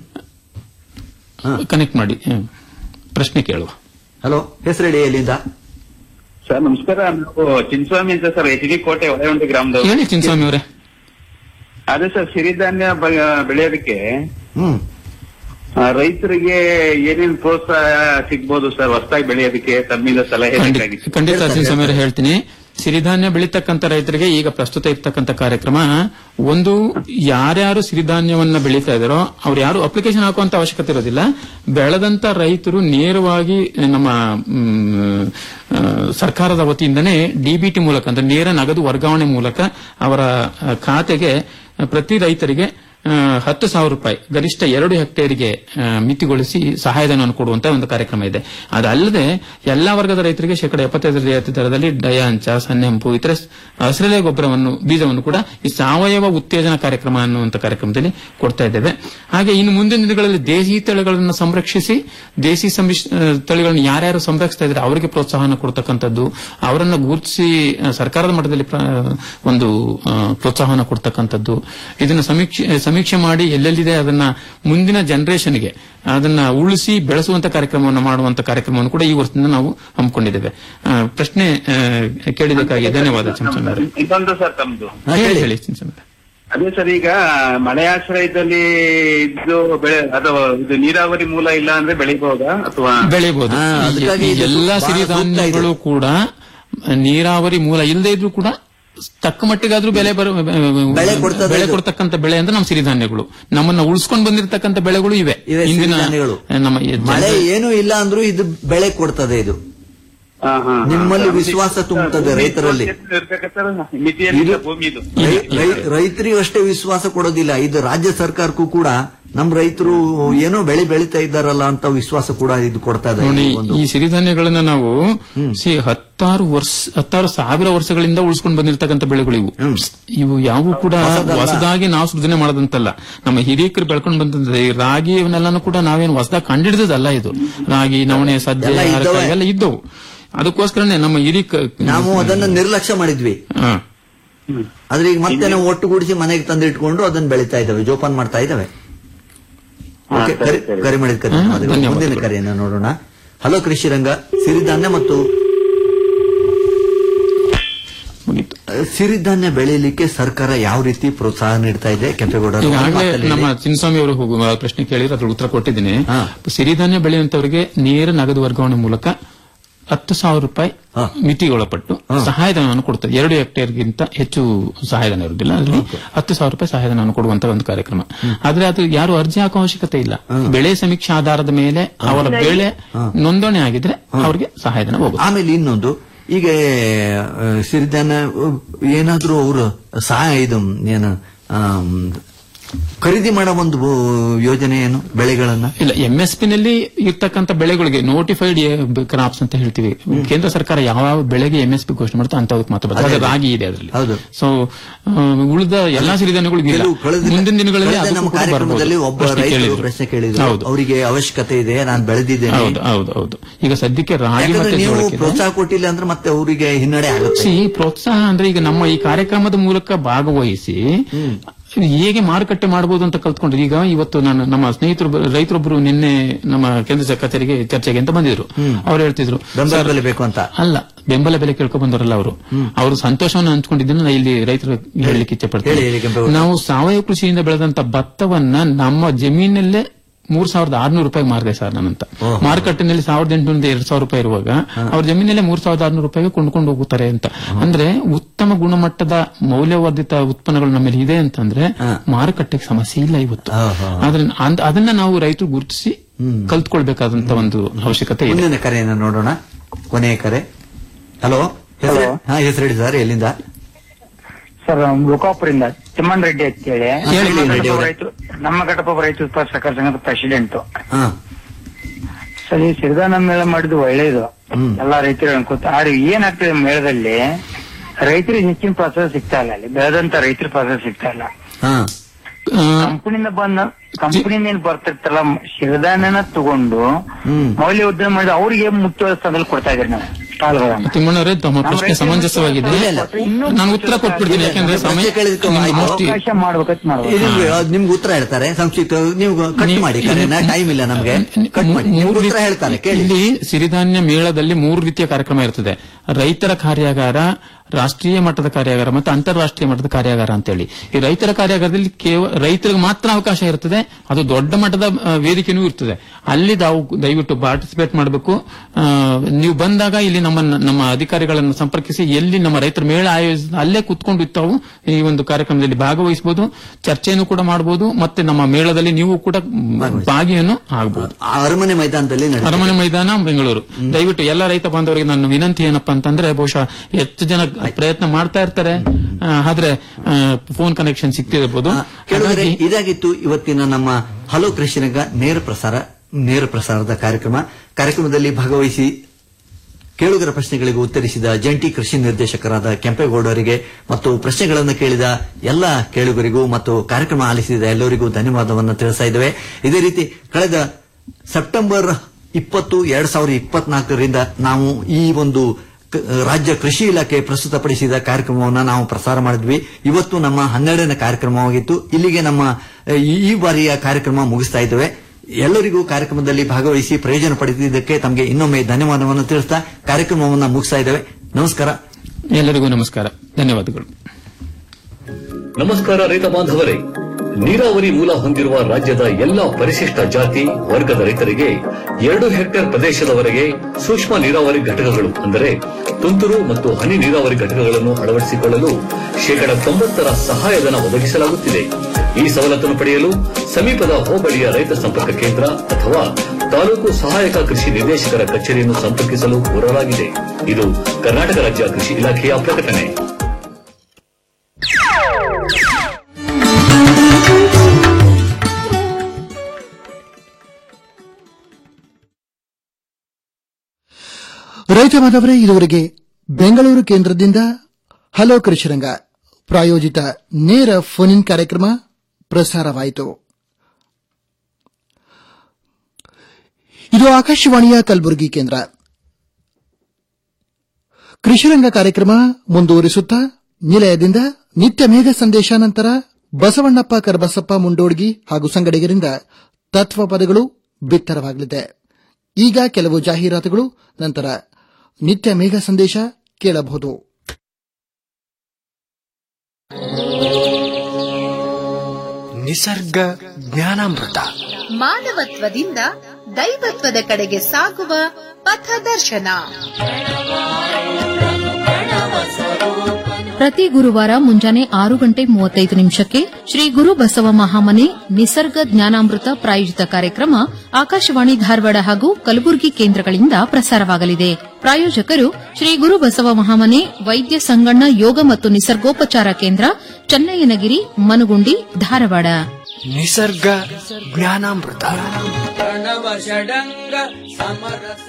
ಕನೆಕ್ಟ್ ಮಾಡಿ ಹ್ಮ್. ಪ್ರಶ್ನೆ ಕೇಳುವ ಹಲೋ ಹೆಸರೇಳಿ ಎಲ್ಲಿಂದ ಸರ್ ನಮಸ್ಕಾರ ನಾವು ಚಿನ್ಸ್ವಾಮಿ ಅಂತ ಸರ್ ಎಚ್ ಡಿ ಕೋಟೆ ಹೊಳೆವಂಡಿ ಗ್ರಾಮದವರು ಹೇಳಿ ಚಿನ್ಸ್ವಾಮಿ ಅವರೇ ಅದೇ ಸರ್ ಸಿರಿಧಾನ್ಯ ಬ- ಬೆಳೆಯೋದಕ್ಕೆ ಹ್ಮ್ ಆ, ರೈತರಿಗೆ ಏನೇನ್ ಪ್ರೋತ್ಸಾಹ ಸಿಗ್ಬೋದು ಸರ್ ಹೊಸದಾಗಿ ಬೆಳೆಯೋದಕ್ಕೆ ತಮ್ಮಿಂದ ಸಲಹೆ ಖಂಡಿತ ಬೇಕಾಗಿತ್ತು ಖಂಡಿತ ಚಿನ್ಸ್ವಾಮಿ ಅವರೇ ಹೇಳ್ತೀನಿ ಸಿರಿಧಾನ್ಯ ಬೆಳೀತಕ್ಕಂಥ ರೈತರಿಗೆ ಈಗ ಪ್ರಸ್ತುತ ಇರ್ತಕ್ಕಂಥ ಕಾರ್ಯಕ್ರಮ ಒಂದು ಯಾರ್ಯಾರು ಸಿರಿಧಾನ್ಯವನ್ನ ಬೆಳೀತಾ ಇದಾರೋ ಅವ್ರು ಯಾರು ಅಪ್ಲಿಕೇಶನ್ ಹಾಕುವಂತ ಅವಶ್ಯಕತೆ ಇರೋದಿಲ್ಲ ಬೆಳೆದಂತ ರೈತರು ನೇರವಾಗಿ ನಮ್ಮ ಮ್, ಆ, ಸರ್ಕಾರದ ವತಿಯಿಂದನೇ ಡಿಬಿಟಿ ಮೂಲಕ ಅಂದ್ರೆ ನೇರ ನಗದು ವರ್ಗಾವಣೆ ಮೂಲಕ ಅವರ ಆ, ಖಾತೆಗೆ ಪ್ರತಿ ರೈತರಿಗೆ ಆ, ಹತ್ತು ಸಾವಿರ ರೂಪಾಯಿ ಗರಿಷ್ಠ ಎರಡು ಹೆಕ್ಟೇರಿಗೆ ಆ, ಮಿತಿಗೊಳಿಸಿ ಸಹಾಯಧನವನ್ನು ಕೊಡುವಂತ ಒಂದು ಕಾರ್ಯಕ್ರಮ ಇದೆ ಅದಲ್ಲದೆ ಎಲ್ಲಾ ವರ್ಗದ ರೈತರಿಗೆ ಶೇಕಡ ಎಪ್ಪತ್ತೈದರ ರಿಯಾಯಿತಿ ದರದಲ್ಲಿ ಡಯಾಂಚ ಸನ್ನೆಂಪು ಇತರ ಹಸಿರೆಲೆ ಗೊಬ್ಬರವನ್ನು ಬೀಜವನ್ನು ಕೂಡ ಈ ಸಾವಯವ ಉತ್ತೇಜನ ಕಾರ್ಯಕ್ರಮ ಅನ್ನುವಂತ ಕಾರ್ಯಕ್ರಮದಲ್ಲಿ ಕೊಡ್ತಾ ಇದ್ದೇವೆ ಹಾಗೆ ಇನ್ನು ಮುಂದಿನ ದಿನಗಳಲ್ಲಿ ದೇಸಿ ತಳಿಗಳನ್ನು ಸಂರಕ್ಷಿಸಿ ದೇಸಿ ಸಮ್ಮಿಶ್ ಆ, ತಳಿಗಳನ್ನು ಯಾರ್ಯಾರು ಸಂರಕ್ಷಿಸ್ತಾ ಇದ್ದಾರೆ ಅವರಿಗೆ ಪ್ರೋತ್ಸಾಹನ ಕೊಡ್ತಕ್ಕಂಥದ್ದು ಅವರನ್ನ ಗುರುತಿಸಿ ಆ, ಸರ್ಕಾರದ ಮಟ್ಟದಲ್ಲಿ ಪ್ರ- ಒಂದು ಆ, ಪ್ರೋತ್ಸಾಹನ ಕೊಡ್ತಕ್ಕಂಥದ್ದು ಇದನ್ನ ಸಮೀಕ್ಷೆ ಸಮೀಕ್ಷೆ ಮಾಡಿ ಎಲ್ಲೆಲ್ಲಿದೆ ಅದನ್ನ ಮುಂದಿನ ಜನರೇಷನ್ಗೆ ಅದನ್ನ ಉಳಿಸಿ ಬೆಳೆಸುವಂತ ಕಾರ್ಯಕ್ರಮವನ್ನು ಮಾಡುವಂತ ಕಾರ್ಯಕ್ರಮವನ್ನು ಕೂಡ ಈ ವರ್ಷದಿಂದ ನಾವು ಹಮ್ಮಿಕೊಂಡಿದ್ದೇವೆ ಆ, ಪ್ರಶ್ನೆ ಆ, ಕೇಳಿದ್ದಕ್ಕಾಗಿ ಧನ್ಯವಾದ ಚಂಚನವರೇ ಇದೊಂದು ಸರ್ ತಮ್ದು ಹೇಳಿ ಹೇಳಿ ಚಂಚನವರೇ. ಅದೇ ಸರ್ ಈಗ ಮಳೆ ಆಶ್ರಯದಲ್ಲಿ ಇದ್ದು ಬೆಳೆ ಅಥವಾ ಇದು ನೀರಾವರಿ ಮೂಲ ಇಲ್ಲ ಅಂದ್ರೆ ಬೆಳಿಬಹುದಾ ಅಥವಾ ಬೆಳೆಯಬಹುದು ಈ ಎಲ್ಲಾ ಸಿರಿಧಾನ್ಯಗಳು ಕೂಡ ನೀರಾವರಿ ಮೂಲ ಇಲ್ಲದೆ ಇದ್ರೂ ಕೂಡ ತಕ್ಕ ಮಟ್ಟಿಗಾದ್ರೂ ಬೆಲೆ ಬರ ಬೆಳೆ ಕೊಡ್ತದೆ ಬೆಳೆ ಇದು. ಕೊಡ್ತಕ್ಕಂಥ ಬೆಳೆ ಅಂದ್ರೆ ನಮ್ಮ ಸಿರಿಧಾನ್ಯಗಳು ನಮ್ಮನ್ನ ಉಳಿಸ್ಕೊಂಡು ಬಂದಿರತಕ್ಕಂಥ ಬೆಳೆಗಳು ಇವೆ ಇವೆ ಇಂದಿನ ಸಿರಿಧಾನ್ಯಗಳು. ನಮ್ಮ ಈ ಮಳೆ ಜನರ- ಏನೂ ಇಲ್ಲ ಅಂದ್ರೂ ಇದು ಬೆಳೆ ಕೊಡ್ತದೆ ಇದು ನಿಮ್ಮಲ್ಲಿ ವಿಶ್ವಾಸ ತುಂಬುತ್ತದೆ ರೈತರಲ್ಲಿ ಮಿತಿಯಲ್ಲಿ ಇದು- ಭೂಮಿ ಇದು ರೈ- ರೈ- ರೈತರಿಗೂ ಅಷ್ಟೇ ವಿಶ್ವಾಸ ಕೊಡೋದಿಲ್ಲ ಇದು ರಾಜ್ಯ ಸರ್ಕಾರಕ್ಕೂ ಕೂಡ ನಮ್ಮ ರೈತರು ಏನೋ ಬೆಳೆ ಬೆಳೀತಾ ಇದ್ದಾರಲ್ಲ ಅಂತ ವಿಶ್ವಾಸ ಕೂಡ ಇದು ಕೊಡ್ತಾ ಇದೆ ನೋಡಿ ಈ ಒಂದು ಈ ಸಿರಿಧಾನ್ಯಗಳನ್ನ ನಾವು ಸಿ ಹತ್ತಾರು ವರ್ಷ ಹತ್ತಾರು ಸಾವಿರ ವರ್ಷಗಳಿಂದ ಉಳಿಸ್ಕೊಂಡು ಬಂದಿರತಕ್ಕಂಥ ಬೆಳೆಗಳು ಇವು ಇವು ಯಾವ ಕೂಡ ಹೊಸದಲ್ಲ. ಹೊಸದಾಗಿ ನಾವು ಸೃಜನೆ ಮಾಡೋದಂತಲ್ಲ ನಮ್ಮ ಹಿರಿಯಕರು ಬೆಳ್ಕೊಂಡು ಬಂದಂತ ಈ ರಾಗಿ ಇವನ್ನೆಲ್ಲಾನು ಕೂಡ ನಾವೇನು ಹೊಸದಾಗಿ ಕಂಡಿಡಿದಲ್ಲ ಇದು ರಾಗಿ ನವಣೆ ಸಜ್ಜೆ ಎಲ್ಲ ಹಾರಕ ಇದ್ದವೆ. ಎಲ್ಲ ಇದ್ದವು ಅದಕ್ಕೋಸ್ಕರನೇ ನಮ್ಮ ಹಿರಿಕ ನಾವು ಅದನ್ನ ನಿರ್ಲಕ್ಷ್ಯ ಮಾಡಿದ್ವಿ ಹಾ. ಆದ್ರೆ ಈಗ ಮತ್ತೆ ನಾವು ಒಟ್ಟುಗೂಡಿಸಿ ಮನೆಗೆ ತಂದಿಟ್ಕೊಂಡು ಅದನ್ನ ಬೆಳೀತಾ ಇದ್ದಾವೆ ಜೋಪಾನ ಮಾಡ್ತಾ ಇದ್ದಾವೆ ಓಕೆ, ಕರೆ- ಕರೆ ಮಾಡಿದ ಕರೆ ಧನ್ಯವಾದಗಳು. ಮುಂದಿನ ಕರೆಯನ್ನ ನೋಡೋಣ ಹಲೋ ಕೃಷಿ ರಂಗ ಸಿರಿಧಾನ್ಯ ಮತ್ತು ಅಹ್, ಸಿರಿಧಾನ್ಯ ಬೆಳೆಯಲಿಕ್ಕೆ ಸರ್ಕಾರ ಯಾವ ರೀತಿ ಪ್ರೋತ್ಸಾಹ ನೀಡ್ತಾ ಇದೆ ಕೆಂಪೇಗೌಡ ಅವರು ಈಗಾಗಲೇ ಮಾತಲ್ಲಿ ನಮ್ಮ ಚಿನ್ನಸ್ವಾಮಿ ಅವರು ಹೋಗುವ ಪ್ರಶ್ನೆ ಕೇಳಿದ್ರೆ ಅದ್ರ ಉತ್ತರ ಕೊಟ್ಟಿದ್ದೀನಿ ಸಿರಿಧಾನ್ಯ ಬೆಳೆಯುವಂತವರಿಗೆ ನೇರ ನಗದು ವರ್ಗಾವಣೆ ಮೂಲಕ ಹತ್ತು ಸಾವಿರ ರೂಪಾಯಿ ಮಿತಿಗೊಳಪಟ್ಟು ಸಹಾಯಧನವನ್ನು ಕೊಡ್ತದೆ ಎರಡು ಹೆಕ್ಟೇರ್ಗಿಂತ ಹೆಚ್ಚು ಸಹಾಯಧನ ಇರುವುದಿಲ್ಲ ಅದರಲ್ಲಿ ಹತ್ತು ಸಾವಿರ ರೂಪಾಯಿ ಸಹಾಯಧನವನ್ನು ಕೊಡುವಂತ ಒಂದು ಕಾರ್ಯಕ್ರಮ ಆದ್ರೆ ಅದು ಯಾರು ಅರ್ಜಿ ಹಾಕುವ ಅವಶ್ಯಕತೆ ಇಲ್ಲ ಬೆಳೆ ಸಮೀಕ್ಷೆ ಆಧಾರದ ಮೇಲೆ ಅವರ ಬೆಳೆ ನೋಂದಣಿ ಆಗಿದ್ರೆ ಅವರಿಗೆ ಸಹಾಯಧನ ಹೋಗುತ್ತೆ ಆಮೇಲೆ ಇನ್ನೊಂದು ಈಗ ಆ, ಸಿರಿಧಾನ್ಯ ಆ, ಏನಾದ್ರೂ ಅವರು ಸಹಾಯ ಇದು ಏನು ಆಮ್, ಖರೀದಿ ಮಾಡೋ ಒಂದು ಯೋಜನೆ ಏನು ಬೆಳೆಗಳನ್ನ ಇಲ್ಲ ಎಂಎಸ್ಪಿ ನಲ್ಲಿ ಇರ್ತಕ್ಕಂಥ ಬೆಳೆಗಳಿಗೆ ನೋಟಿಫೈಡ್ ಕ್ರಾಪ್ಸ್ ಅಂತ ಹೇಳ್ತೀವಿ ಕೇಂದ್ರ ಸರ್ಕಾರ ಯಾವ ಬೆಳೆಗೆ ಎಂಎಸ್ಪಿ ಘೋಷಣೆ ಮಾಡುತ್ತೋ ಅಂತವಕ್ಕೆ ಮಾತ್ರ ಬರ್ತದೆ. ಅದೇ, ಅದು ರಾಗಿ ಇದೆ ಅದರಲ್ಲಿ ಹೌದು ಸೊ ಉಳಿದ ಎಲ್ಲಾ ಸಿರಿಧಾನ್ಯಗಳಿಗೂ ಇಲ್ಲ ಕೆಲವು ಕಳೆದ- ಮುಂದಿನ ದಿನಗಳಲ್ಲಿ ಕಳೆದ ಅದಕ್ಕೂ ನಮ್ಮ ಕೂಡ ಕಾರ್ಯಕ್ರಮದಲ್ಲಿ ಬರ್ಬೋದು. ಒಬ್ಬ ಪ್ರಶ್ನೆ ರೈತರು ಕೇಳಿದ್ರು. ಪ್ರಶ್ನೆ ಕೇಳಿದ್ರು ಹೌದು ಅವರಿಗೆ ಅವಶ್ಯಕತೆ ಇದೆ ನಾನು ಬೆಳೆದಿದ್ದೇನೆ ಹೌದು ಹೌದು ಹೌದು ಈಗ ಸದ್ಯಕ್ಕೆ ರಾಗಿ ಯಾಕಂದ್ರೆ ಮತ್ತೆ ನೀವು ಜೋಳಕ್ಕಿದೆ. ಪ್ರೋತ್ಸಾಹ ಕೊಟ್ಟಿಲ್ಲ ಅಂದ್ರೆ ಮತ್ತೆ ಅವರಿಗೆ ಹಿನ್ನಡೆ ಆಗುತ್ತೆ ಸಿ ಪ್ರೋತ್ಸಾಹ ಅಂದ್ರೆ ಈಗ ನಮ್ಮ ಈ ಕಾರ್ಯಕ್ರಮದ ಮೂಲಕ ಭಾಗವಹಿಸಿ ಹೇಗೆ ಮಾರುಕಟ್ಟೆ ಮಾಡಬಹುದು ಅಂತ ಕಲ್ತ್ಕೊಂಡ್ರೆ ಈಗ ಇವತ್ತು ನಾನು ನಮ್ಮ ಸ್ನೇಹಿತರು ರೈತರೊಬ್ಬರು ನಿನ್ನೆ ನಮ್ಮ ಕೇಂದ್ರ ಸ- ಕಚೇರಿಗೆ ಚರ್ಚೆಗೆ ಅಂತ ಬಂದಿದ್ರು ಅವ್ರು ಹೇಳ್ತಿದ್ರು ಬೆಂಬಲ "ಸರ್, ಬೆಲೆ ಬೇಕು ಅಂತ ಅಲ್ಲ ಬೆಂಬಲ ಬೆಲೆ ಕೇಳ್ಕೊಂಡ್ ಬಂದವರಲ್ಲ ಅವರು ಅವರು ಸಂತೋಷವನ್ನು ಹಂಚ್ಕೊಂಡಿದ್ದನ್ನು ನಾನು ಇಲ್ಲಿ ರೈತರು ಹೇಳಲಿಕ್ಕೆ ಇಚ್ಛೆ ಹೇಳಿ, ಹೇಳಿ, ಕೆಂಪೇಗೌಡ. ಪಡ್ತೀನಿ ನಾವು ಸಾವಯವ ಕೃಷಿಯಿಂದ ಬೆಳೆದಂತ ಭತ್ತವನ್ನ ನಮ್ಮ ಜಮೀನಲ್ಲೇ ಮೂರ್ ಸಾವಿರದ ಆರ್ನೂರು ರೂಪಾಯಿ ಮಾರಿದೆ ಸರ್ ನಾನಂತ ಮಾರುಕಟ್ಟೆನಲ್ಲಿ ಸಾವಿರದ ಎಂಟುನೂರಿಂದ ಎರಡ್ ಸಾವಿರ ರೂಪಾಯಿ ಇರುವಾಗ ಅವ್ರ ಜಮೀನಲ್ಲೇ ಮೂರ್ ಸಾವಿರದ ಆರ್ನೂರು ರೂಪಾಯಿಗೆ ಕೊಂಡ್ಕೊಂಡು ಹೋಗುತ್ತಾರೆ ಅಂತ ಅಂದ್ರೆ ಉತ್ತಮ ಗುಣಮಟ್ಟದ ಮೌಲ್ಯವರ್ಧಿತ ಉತ್ಪನ್ನಗಳು ನಮ್ಮಲ್ಲಿ ಇದೆ ಅಂತಂದ್ರೆ ಮಾರುಕಟ್ಟೆಗೆ ಸಮಸ್ಯೆ ಇಲ್ಲ ಇವತ್ತು ಆದ್ರೆ ಅಂದ್- ಅದನ್ನ ನಾವು ರೈತರು ಗುರುತಿಸಿ ಕಲ್ತ್ಕೊಳ್ಬೇಕಾದಂತ ಒಂದು ಅವಶ್ಯಕತೆ ಇದೆ ಮುಂದಿನ ಕರೆಯನ್ನು ನೋಡೋಣ ಕೊನೆಯ ಕರೆ ಹಲೋ ಹೆಸರು ಹಾ ಹೆಸರು ಹೇಳಿ ಸರ್ ಎಲ್ಲಿಂದ ಸರ್ ಲೋಕಾಪುರಿಂದ ತಿಮ್ಮಣ್ಣ ರೆಡ್ಡಿ ಅಂತೇಳಿ ಹೇಳಿ, ನಮ್ಮ ರೆಡ್ಡಿ ಘಟಪ್ರಭು ಅವರೇ. ರೈತರು ನಮ್ಮ ಘಟಪ್ರಭು ರೈತ ಉತ್ಪಾದಕ ಸಹಕಾರ ಸಂಘದ ಪ್ರೆಸಿಡೆಂಟ್ ಹಾ ಸರ್ ಈ ಸಿರಿಧಾನ ಮೇಳ ಮಾಡಿದ್ದು ಒಳ್ಳೇದು ಎಲ್ಲಾ ರೈತರು ಅನ್ಕೋತ ಆದ್ರೆ ಏನಾಗ್ತದೆ ಮೇಳದಲ್ಲಿ ರೈತರಿಗೆ ಹೆಚ್ಚಿನ ಪ್ರೋತ್ಸಾಹ ಸಿಗ್ತಾ ಇಲ್ಲ ಅಲ್ಲಿ ಬೆಳೆದಂತ ರೈತರ ಪ್ರೋತ್ಸಾಹ ಸಿಗ್ತಾ ಇಲ್ಲ ಹಾ ಕಂಪನಿಯಿಂದ ಬಂದ ಕಂಪನಿಯಿಂದ ಏನ್ ಬರ್ತಿರ್ತಲ್ಲ ಸಿರಿಧಾನ್ಯನ ತಗೊಂಡು ಮೌಲ್ಯವರ್ಧನೆ ಮಾಡಿ ಅವರಿಗೆ ಮುಖ್ಯವಾದ ಸ್ಥಾನದಲ್ಲಿ ಕೊಡ್ತಾ ಇದ್ದೀರಿ ನಾವು ಪಾಲ್ಗೊಳ್ಳೋಣ ತಿಮ್ಮಣ್ಣವರೇ ತಮ್ಮ ಪ್ರಶ್ನೆ ಸಮಂಜಸವಾಗಿದೆ ನಾನು ಉತ್ತರ ಕೊಟ್ಬಿಡ್ತೀನಿ ಯಾಕಂದ್ರೆ ಸಮಯ ನಿಮ್ಗೆ most- ಅವಕಾಶ ಮಾಡ್ಬೇಕಂತ ಮಾಡ್ಬೇಕು ಇದು ನಿಮ್ಗೆ- ಅದು ನಿಮ್ಗೆ ಉತ್ತರ ಹೇಳ್ತಾರೆ ಸಂಕ್ಷಿಪ್ತ ನೀವು ಕಟ್ ಮಾಡಿ ಕರೆನ ಟೈಮ್ ಇಲ್ಲ ನಮ್ಗೆ ಕಟ್ ಮಾಡಿ ನಿಮ್ಗೆ ಮೂರು ಉತ್ತರ ರೀತಿ- ಹೇಳ್ತಾರೆ ಕೇಳಿ ಇಲ್ಲಿ ಸಿರಿಧಾನ್ಯ ಮೇಳದಲ್ಲಿ ಮೂರು ರೀತಿಯ ಕಾರ್ಯಕ್ರಮ ಇರ್ತದೆ ರೈತರ ಕಾರ್ಯಾಗಾರ ರಾಷ್ಟ್ರೀಯ ಮಟ್ಟದ ಕಾರ್ಯಾಗಾರ ಮತ್ತು ಅಂತಾರಾಷ್ಟ್ರೀಯ ಮಟ್ಟದ ಕಾರ್ಯಾಗಾರ ಅಂತೇಳಿ ಈ ರೈತರ ಕಾರ್ಯಾಗಾರದಲ್ಲಿ ಕೇವಲ ರೈತರಿಗೆ ಮಾತ್ರ ಅವಕಾಶ ಇರ್ತದೆ ಅದು ದೊಡ್ಡ ಮಟ್ಟದ ಆ, ವೇದಿಕೆನೂ ಇರ್ತದೆ ಅಲ್ಲಿ ತಾವು ದಯವಿಟ್ಟು ಪಾರ್ಟಿಸಿಪೇಟ್ ಮಾಡಬೇಕು ನೀವು ಬಂದಾಗ ಇಲ್ಲಿ ನಮ್ಮ ನಮ್ಮ ಅಧಿಕಾರಿಗಳನ್ನು ಸಂಪರ್ಕಿಸಿ ಎಲ್ಲಿ ನಮ್ಮ ರೈತರ ಮೇಳ ಆಯೋಜಿಸ ಅಲ್ಲೇ ಕುತ್ಕೊಂಡು ತಾವು ಈ ಒಂದು ಕಾರ್ಯಕ್ರಮದಲ್ಲಿ ಭಾಗವಹಿಸಬಹುದು ಚರ್ಚೆಯನ್ನು ಕೂಡ ಮಾಡಬಹುದು ಮತ್ತೆ ನಮ್ಮ ಮೇಳದಲ್ಲಿ ನೀವು ಕೂಡ ಭಾಗಿಯನ್ನು ಆಗಬಹುದು ಅರಮನೆ ಮೈದಾನದಲ್ಲಿ ನಡೆಯುತ್ತೆ. ಅರಮನೆ ಮೈದಾನ ಬೆಂಗಳೂರು ದಯವಿಟ್ಟು ಎಲ್ಲ ರೈತ ಬಾಂಧವರಿಗೆ ನನ್ನ ವಿನಂತಿ ಏನಪ್ಪಾ ಅಂತಂದ್ರೆ ಬಹುಶಃ ಹೆಚ್ಚು ಜನ ಪ್ರಯತ್ನ ಮಾಡ್ತಾ ಇರ್ತಾರೆ ಆ, ಆದ್ರೆ ಫೋನ್ ಕನೆಕ್ಷನ್ ಸಿಗ್ತಿರ್ಬೋದು ಕೇಳಿದರೆ ಇದಾಗಿತ್ತು ಇವತ್ತಿನ ನಮ್ಮ ಹಲೋ ಕೃಷಿರಂಗ ನೇರ ಪ್ರಸಾರ ನೇರ ಪ್ರಸಾರದ ಕಾರ್ಯಕ್ರಮ ಕಾರ್ಯಕ್ರಮದಲ್ಲಿ ಭಾಗವಹಿಸಿ ಕೇಳುಗರ ಪ್ರಶ್ನೆಗಳಿಗೆ ಉತ್ತರಿಸಿದ ಜಂಟಿ ಕೃಷಿ ನಿರ್ದೇಶಕರಾದ ಕೆಂಪೇಗೌಡರಿಗೆ ಮತ್ತು ಪ್ರಶ್ನೆಗಳನ್ನು ಕೇಳಿದ ಎಲ್ಲ ಕೇಳುಗರಿಗೂ ಮತ್ತು ಕಾರ್ಯಕ್ರಮ ಆಲಿಸಿದ ಎಲ್ಲರಿಗೂ ಧನ್ಯವಾದವನ್ನು ತಿಳಿಸ್ತಾ ಇದ್ದೇವೆ ಇದೇ ರೀತಿ ಕಳೆದ ಸೆಪ್ಟೆಂಬರ್ ಇಪ್ಪತ್ತು ಎರಡ್ ಸಾವಿರದ ಇಪ್ಪತ್ನಾಲ್ಕರಿಂದ ನಾವು ಈ ಒಂದು ಕ- ರಾಜ್ಯ ಕೃಷಿ ಇಲಾಖೆ ಪ್ರಸ್ತುತಪಡಿಸಿದ ಕಾರ್ಯಕ್ರಮವನ್ನು ನಾವು ಪ್ರಸಾರ ಮಾಡಿದ್ವಿ ಇವತ್ತು ನಮ್ಮ ಹನ್ನೆರಡನೇ ಕಾರ್ಯಕ್ರಮವಾಗಿತ್ತು ಇಲ್ಲಿಗೆ ನಮ್ಮ ಅ, ಈ ಈ ಬಾರಿಯ ಕಾರ್ಯಕ್ರಮ ಮುಗಿಸ್ತಾ ಇದ್ದೇವೆ ಎಲ್ಲರಿಗೂ ಕಾರ್ಯಕ್ರಮದಲ್ಲಿ ಭಾಗವಹಿಸಿ ಪ್ರಯೋಜನ ಪಡೆದಿದ್ದಕ್ಕೆ ತಮಗೆ ಇನ್ನೊಮ್ಮೆ ಧನ್ಯವಾದವನ್ನು ತಿಳಿಸ್ತಾ ಕಾರ್ಯಕ್ರಮವನ್ನು ಮುಗಿಸ್ತಾ ಇದ್ದೇವೆ ನಮಸ್ಕಾರ ಎಲ್ಲರಿಗೂ ನಮಸ್ಕಾರ ಧನ್ಯವಾದಗಳು ನಮಸ್ಕಾರ ರೈತ ಬಾಂಧವರೇ ನೀರಾವರಿ ಮೂಲ ಹೊಂದಿರುವ ರಾಜ್ಯದ ಎಲ್ಲಾ ಪರಿಶಿಷ್ಟ ಜಾತಿ ವರ್ಗದ ರೈತರಿಗೆ ಎರಡು ಹೆಕ್ಟೇರ್ ಪ್ರದೇಶದವರೆಗೆ ಸೂಕ್ಷ್ಮ ನೀರಾವರಿ ಘಟಕಗಳು ಅಂದರೆ ತುಂತುರು ಮತ್ತು ಹನಿ ನೀರಾವರಿ ಘಟಕಗಳನ್ನು ಅಳವಡಿಸಿಕೊಳ್ಳಲು ಶೇಕಡ ತೊಂಬತ್ತರ ಸಹಾಯಧನ ಒದಗಿಸಲಾಗುತ್ತಿದೆ ಈ ಸವಲತ್ತನ್ನು ಪಡೆಯಲು ಸಮೀಪದ ಹೋಬಳಿಯ ರೈತ ಸಂಪರ್ಕ ಕೇಂದ್ರ ಅಥವಾ ತಾಲೂಕು ಸಹಾಯಕ ಕೃಷಿ ನಿರ್ದೇಶಕರ ಕಚೇರಿಯನ್ನು ಸಂಪರ್ಕಿಸಲು ಕೋರಲಾಗಿದೆ ಇದು ಕರ್ನಾಟಕ ರಾಜ್ಯ ಕೃಷಿ ಇಲಾಖೆಯ ಪ್ರಕಟಣೆ ರೈತ ಬಾಂಧವರೇ ಇದುವರೆಗೆ ಬೆಂಗಳೂರು ಕೇಂದ್ರದಿಂದ ಹಲೋ ಕೃಷಿರಂಗ ಪ್ರಾಯೋಜಿತ ನೇರ ಫೋನ್ ಇನ್ ಕಾರ್ಯಕ್ರಮ ಪ್ರಸಾರವಾಯಿತು ಇದು ಆಕಾಶವಾಣಿಯ ಕಲಬುರಗಿ ಕೇಂದ್ರ ಕೃಷಿರಂಗ ಕಾರ್ಯಕ್ರಮ ಮುಂದುವರಿಸುತ್ತಾ ನಿಲಯದಿಂದ ನಿತ್ಯ ಮೇಘ ಸಂದೇಶ ನಂತರ ಬಸವಣ್ಣಪ್ಪ ಕರಬಸಪ್ಪ ಮುಂಡೋಡ್ಗಿ ಹಾಗೂ ಸಂಗಡಿಗರಿಂದ ತತ್ವ ಪದಗಳು ಬಿತ್ತರವಾಗಲಿದೆ ಈಗ ಕೆಲವು ಜಾಹೀರಾತುಗಳು ನಂತರ ನಿತ್ಯ ಮೇಘ ಸಂದೇಶ ಕೇಳಬಹುದು ನಿಸರ್ಗ ಜ್ಞಾನಾಮೃತ ಮಾನವತ್ವದಿಂದ ದೈವತ್ವದ ಕಡೆಗೆ ಸಾಗುವ ಪಥದರ್ಶನ ಪ್ರತಿ ಗುರುವಾರ ಮುಂಜಾನೆ ಆರು ಗಂಟೆ ಮೂವತ್ತೈದು ನಿಮಿಷಕ್ಕೆ ಶ್ರೀ ಗುರು ಬಸವ ಮಹಾಮನೆ ನಿಸರ್ಗ ಜ್ಞಾನಾಮೃತ ಪ್ರಾಯೋಜಿತ ಕಾರ್ಯಕ್ರಮ ಆಕಾಶವಾಣಿ ಧಾರವಾಡ ಹಾಗೂ ಕಲಬುರಗಿ ಕೇಂದ್ರಗಳಿಂದ ಪ್ರಸಾರವಾಗಲಿದೆ ಪ್ರಾಯೋಜಕರು ಶ್ರೀ ಗುರು ಬಸವ ಮಹಾಮನೆ ವೈದ್ಯ ಸಂಗಣ್ಣ ಯೋಗ ಮತ್ತು ನಿಸರ್ಗೋಪಚಾರ ಕೇಂದ್ರ ಚನ್ನಯ್ಯನಗಿರಿ ಮನುಗುಂಡಿ ಧಾರವಾಡ ನಿಸರ್ಗ ಜ್ಞಾನಾಮೃತ ಪ್ರಣವ ಷಡಂಗ ಸಮರಸ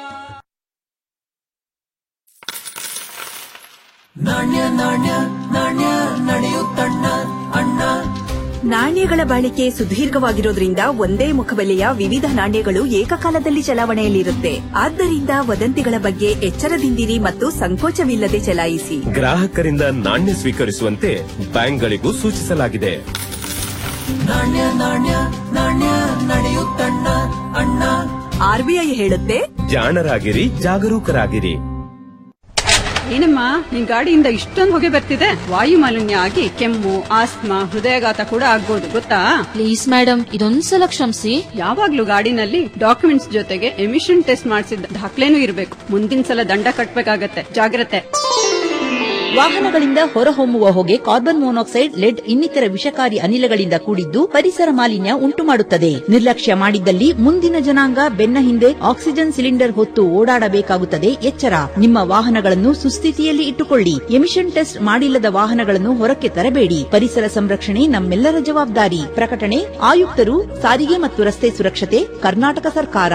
ನಾಣ್ಯ ನಾಣ್ಯ ನಾಣ್ಯ ನಡೆಯುತ್ತಣ್ಣ ಅಣ್ಣ ನಾಣ್ಯಗಳ ಬಾಳಿಕೆ ಸುದೀರ್ಘವಾಗಿರೋದ್ರಿಂದ ಒಂದೇ ಮುಖಬೆಲೆಯ ವಿವಿಧ ನಾಣ್ಯಗಳು ಏಕಕಾಲದಲ್ಲಿ ಚಲಾವಣೆಯಲ್ಲಿರುತ್ತೆ ಆದ್ದರಿಂದ ವದಂತಿಗಳ ಬಗ್ಗೆ ಎಚ್ಚರದಿಂದಿರಿ ಮತ್ತು ಸಂಕೋಚವಿಲ್ಲದೆ ಚಲಾಯಿಸಿ ಗ್ರಾಹಕರಿಂದ ನಾಣ್ಯ ಸ್ವೀಕರಿಸುವಂತೆ ಬ್ಯಾಂಕ್ಗಳಿಗೂ ಸೂಚಿಸಲಾಗಿದೆ ನಾಣ್ಯ ನಾಣ್ಯ ನಾಣ್ಯ ನಡೆಯುತ್ತಣ್ಣ ಅಣ್ಣ ಆರ್ಬಿಐ ಹೇಳುತ್ತೆ ಜಾಣರಾಗಿರಿ ಜಾಗರೂಕರಾಗಿರಿ ಏನಮ್ಮ ನಿನ್ ಗಾಡಿಯಿಂದ ಇಷ್ಟೊಂದು ಹೊಗೆ ಬರ್ತಿದೆ ವಾಯು ಮಾಲಿನ್ಯ ಆಗಿ ಕೆಮ್ಮು ಆಸ್ತಮಾ ಹೃದಯಾಘಾತ ಕೂಡ ಆಗ್ಬೋದು ಗೊತ್ತಾ ಪ್ಲೀಸ್ ಮೇಡಮ್ ಇದೊಂದ್ಸಲ ಕ್ಷಮಿಸಿ ಯಾವಾಗ್ಲೂ ಗಾಡಿನಲ್ಲಿ ಡಾಕ್ಯುಮೆಂಟ್ಸ್ ಜೊತೆಗೆ ಎಮಿಷನ್ ಟೆಸ್ಟ್ ಮಾಡಿಸಿದ ದಾಖಲೆನೂ ಇರಬೇಕು ಮುಂದಿನ ಸಲ ದಂಡ ಕಟ್ಬೇಕಾಗತ್ತೆ ಜಾಗ್ರತೆ ವಾಹನಗಳಿಂದ ಹೊರಹೊಮ್ಮುವ ಹೊಗೆ ಕಾರ್ಬನ್ ಮೊನಾಕ್ಸೈಡ್ ಲೆಡ್ ಇನ್ನಿತರ ವಿಷಕಾರಿ ಅನಿಲಗಳಿಂದ ಕೂಡಿದ್ದು ಪರಿಸರ ಮಾಲಿನ್ಯ ಉಂಟುಮಾಡುತ್ತದೆ ನಿರ್ಲಕ್ಷ್ಯ ಮಾಡಿದ್ದಲ್ಲಿ ಮುಂದಿನ ಜನಾಂಗ ಬೆನ್ನ ಹಿಂದೆ ಆಕ್ಸಿಜನ್ ಸಿಲಿಂಡರ್ ಹೊತ್ತು ಓಡಾಡಬೇಕಾಗುತ್ತದೆ ಎಚ್ಚರ ನಿಮ್ಮ ವಾಹನಗಳನ್ನು ಸುಸ್ಥಿತಿಯಲ್ಲಿ ಇಟ್ಟುಕೊಳ್ಳಿ ಎಮಿಷನ್ ಟೆಸ್ಟ್ ಮಾಡಿಲ್ಲದ ವಾಹನಗಳನ್ನು ಹೊರಕ್ಕೆ ತರಬೇಡಿ ಪರಿಸರ ಸಂರಕ್ಷಣೆ ನಮ್ಮೆಲ್ಲರ ಜವಾಬ್ದಾರಿ ಪ್ರಕಟಣೆ ಆಯುಕ್ತರು ಸಾರಿಗೆ ಮತ್ತು ರಸ್ತೆ ಸುರಕ್ಷತೆ ಕರ್ನಾಟಕ ಸರ್ಕಾರ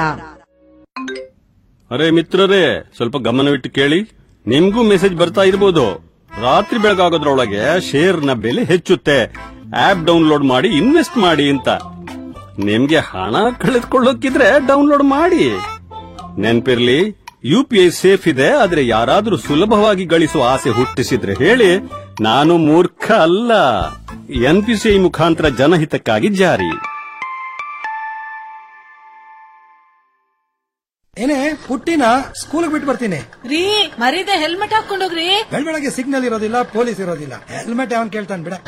ಅರೆ ಮಿತ್ರರೇ ಸ್ವಲ್ಪ ಗಮನವಿಟ್ಟು ಕೇಳಿ ನಿಮ್ಗೂ ಮೆಸೇಜ್ ಬರ್ತಾ ಇರ್ಬೋದು ರಾತ್ರಿ ಬೆಳಗಾಗೋದ್ರೊಳಗೆ ಶೇರ್ನ ಬೆಲೆ ಹೆಚ್ಚುತ್ತೆ ಆಪ್ ಡೌನ್ಲೋಡ್ ಮಾಡಿ ಇನ್ವೆಸ್ಟ್ ಮಾಡಿ ಅಂತ ನಿಮ್ಗೆ ಹಣ ಕಳೆದುಕೊಳ್ಳೋಕಿದ್ರೆ ಡೌನ್ಲೋಡ್ ಮಾಡಿ ನೆನ್ಪಿರ್ಲಿ ಯು ಪಿ ಐ ಸೇಫ್ ಇದೆ ಆದ್ರೆ ಯಾರಾದ್ರೂ ಸುಲಭವಾಗಿ ಗಳಿಸುವ ಆಸೆ ಹುಟ್ಟಿಸಿದ್ರೆ ಹೇಳಿ ನಾನು ಮೂರ್ಖ ಅಲ್ಲ ಎನ್ಪಿಸಿಐ ಮುಖಾಂತರ ಜನಹಿತಕ್ಕಾಗಿ ಜಾರಿ ಏನೇ ಪುಟ್ಟಿನ ಸ್ಕೂಲ್ಗೆ ಬಿಟ್ಟು ಬರ್ತೀನಿ ರೀ ಮರೀದೆ ಹೆಲ್ಮೆಟ್ ಹಾಕೊಂಡೋಗ್ರಿ ಬೆಳಗ್ಗೆ ಸಿಗ್ನಲ್ ಇರೋದಿಲ್ಲ ಪೊಲೀಸ್ ಇರೋದಿಲ್ಲ ಹೆಲ್ಮೆಟ್ ಯಾವನ್ ಕೇಳ್ತಾನೆ ಬಿಡ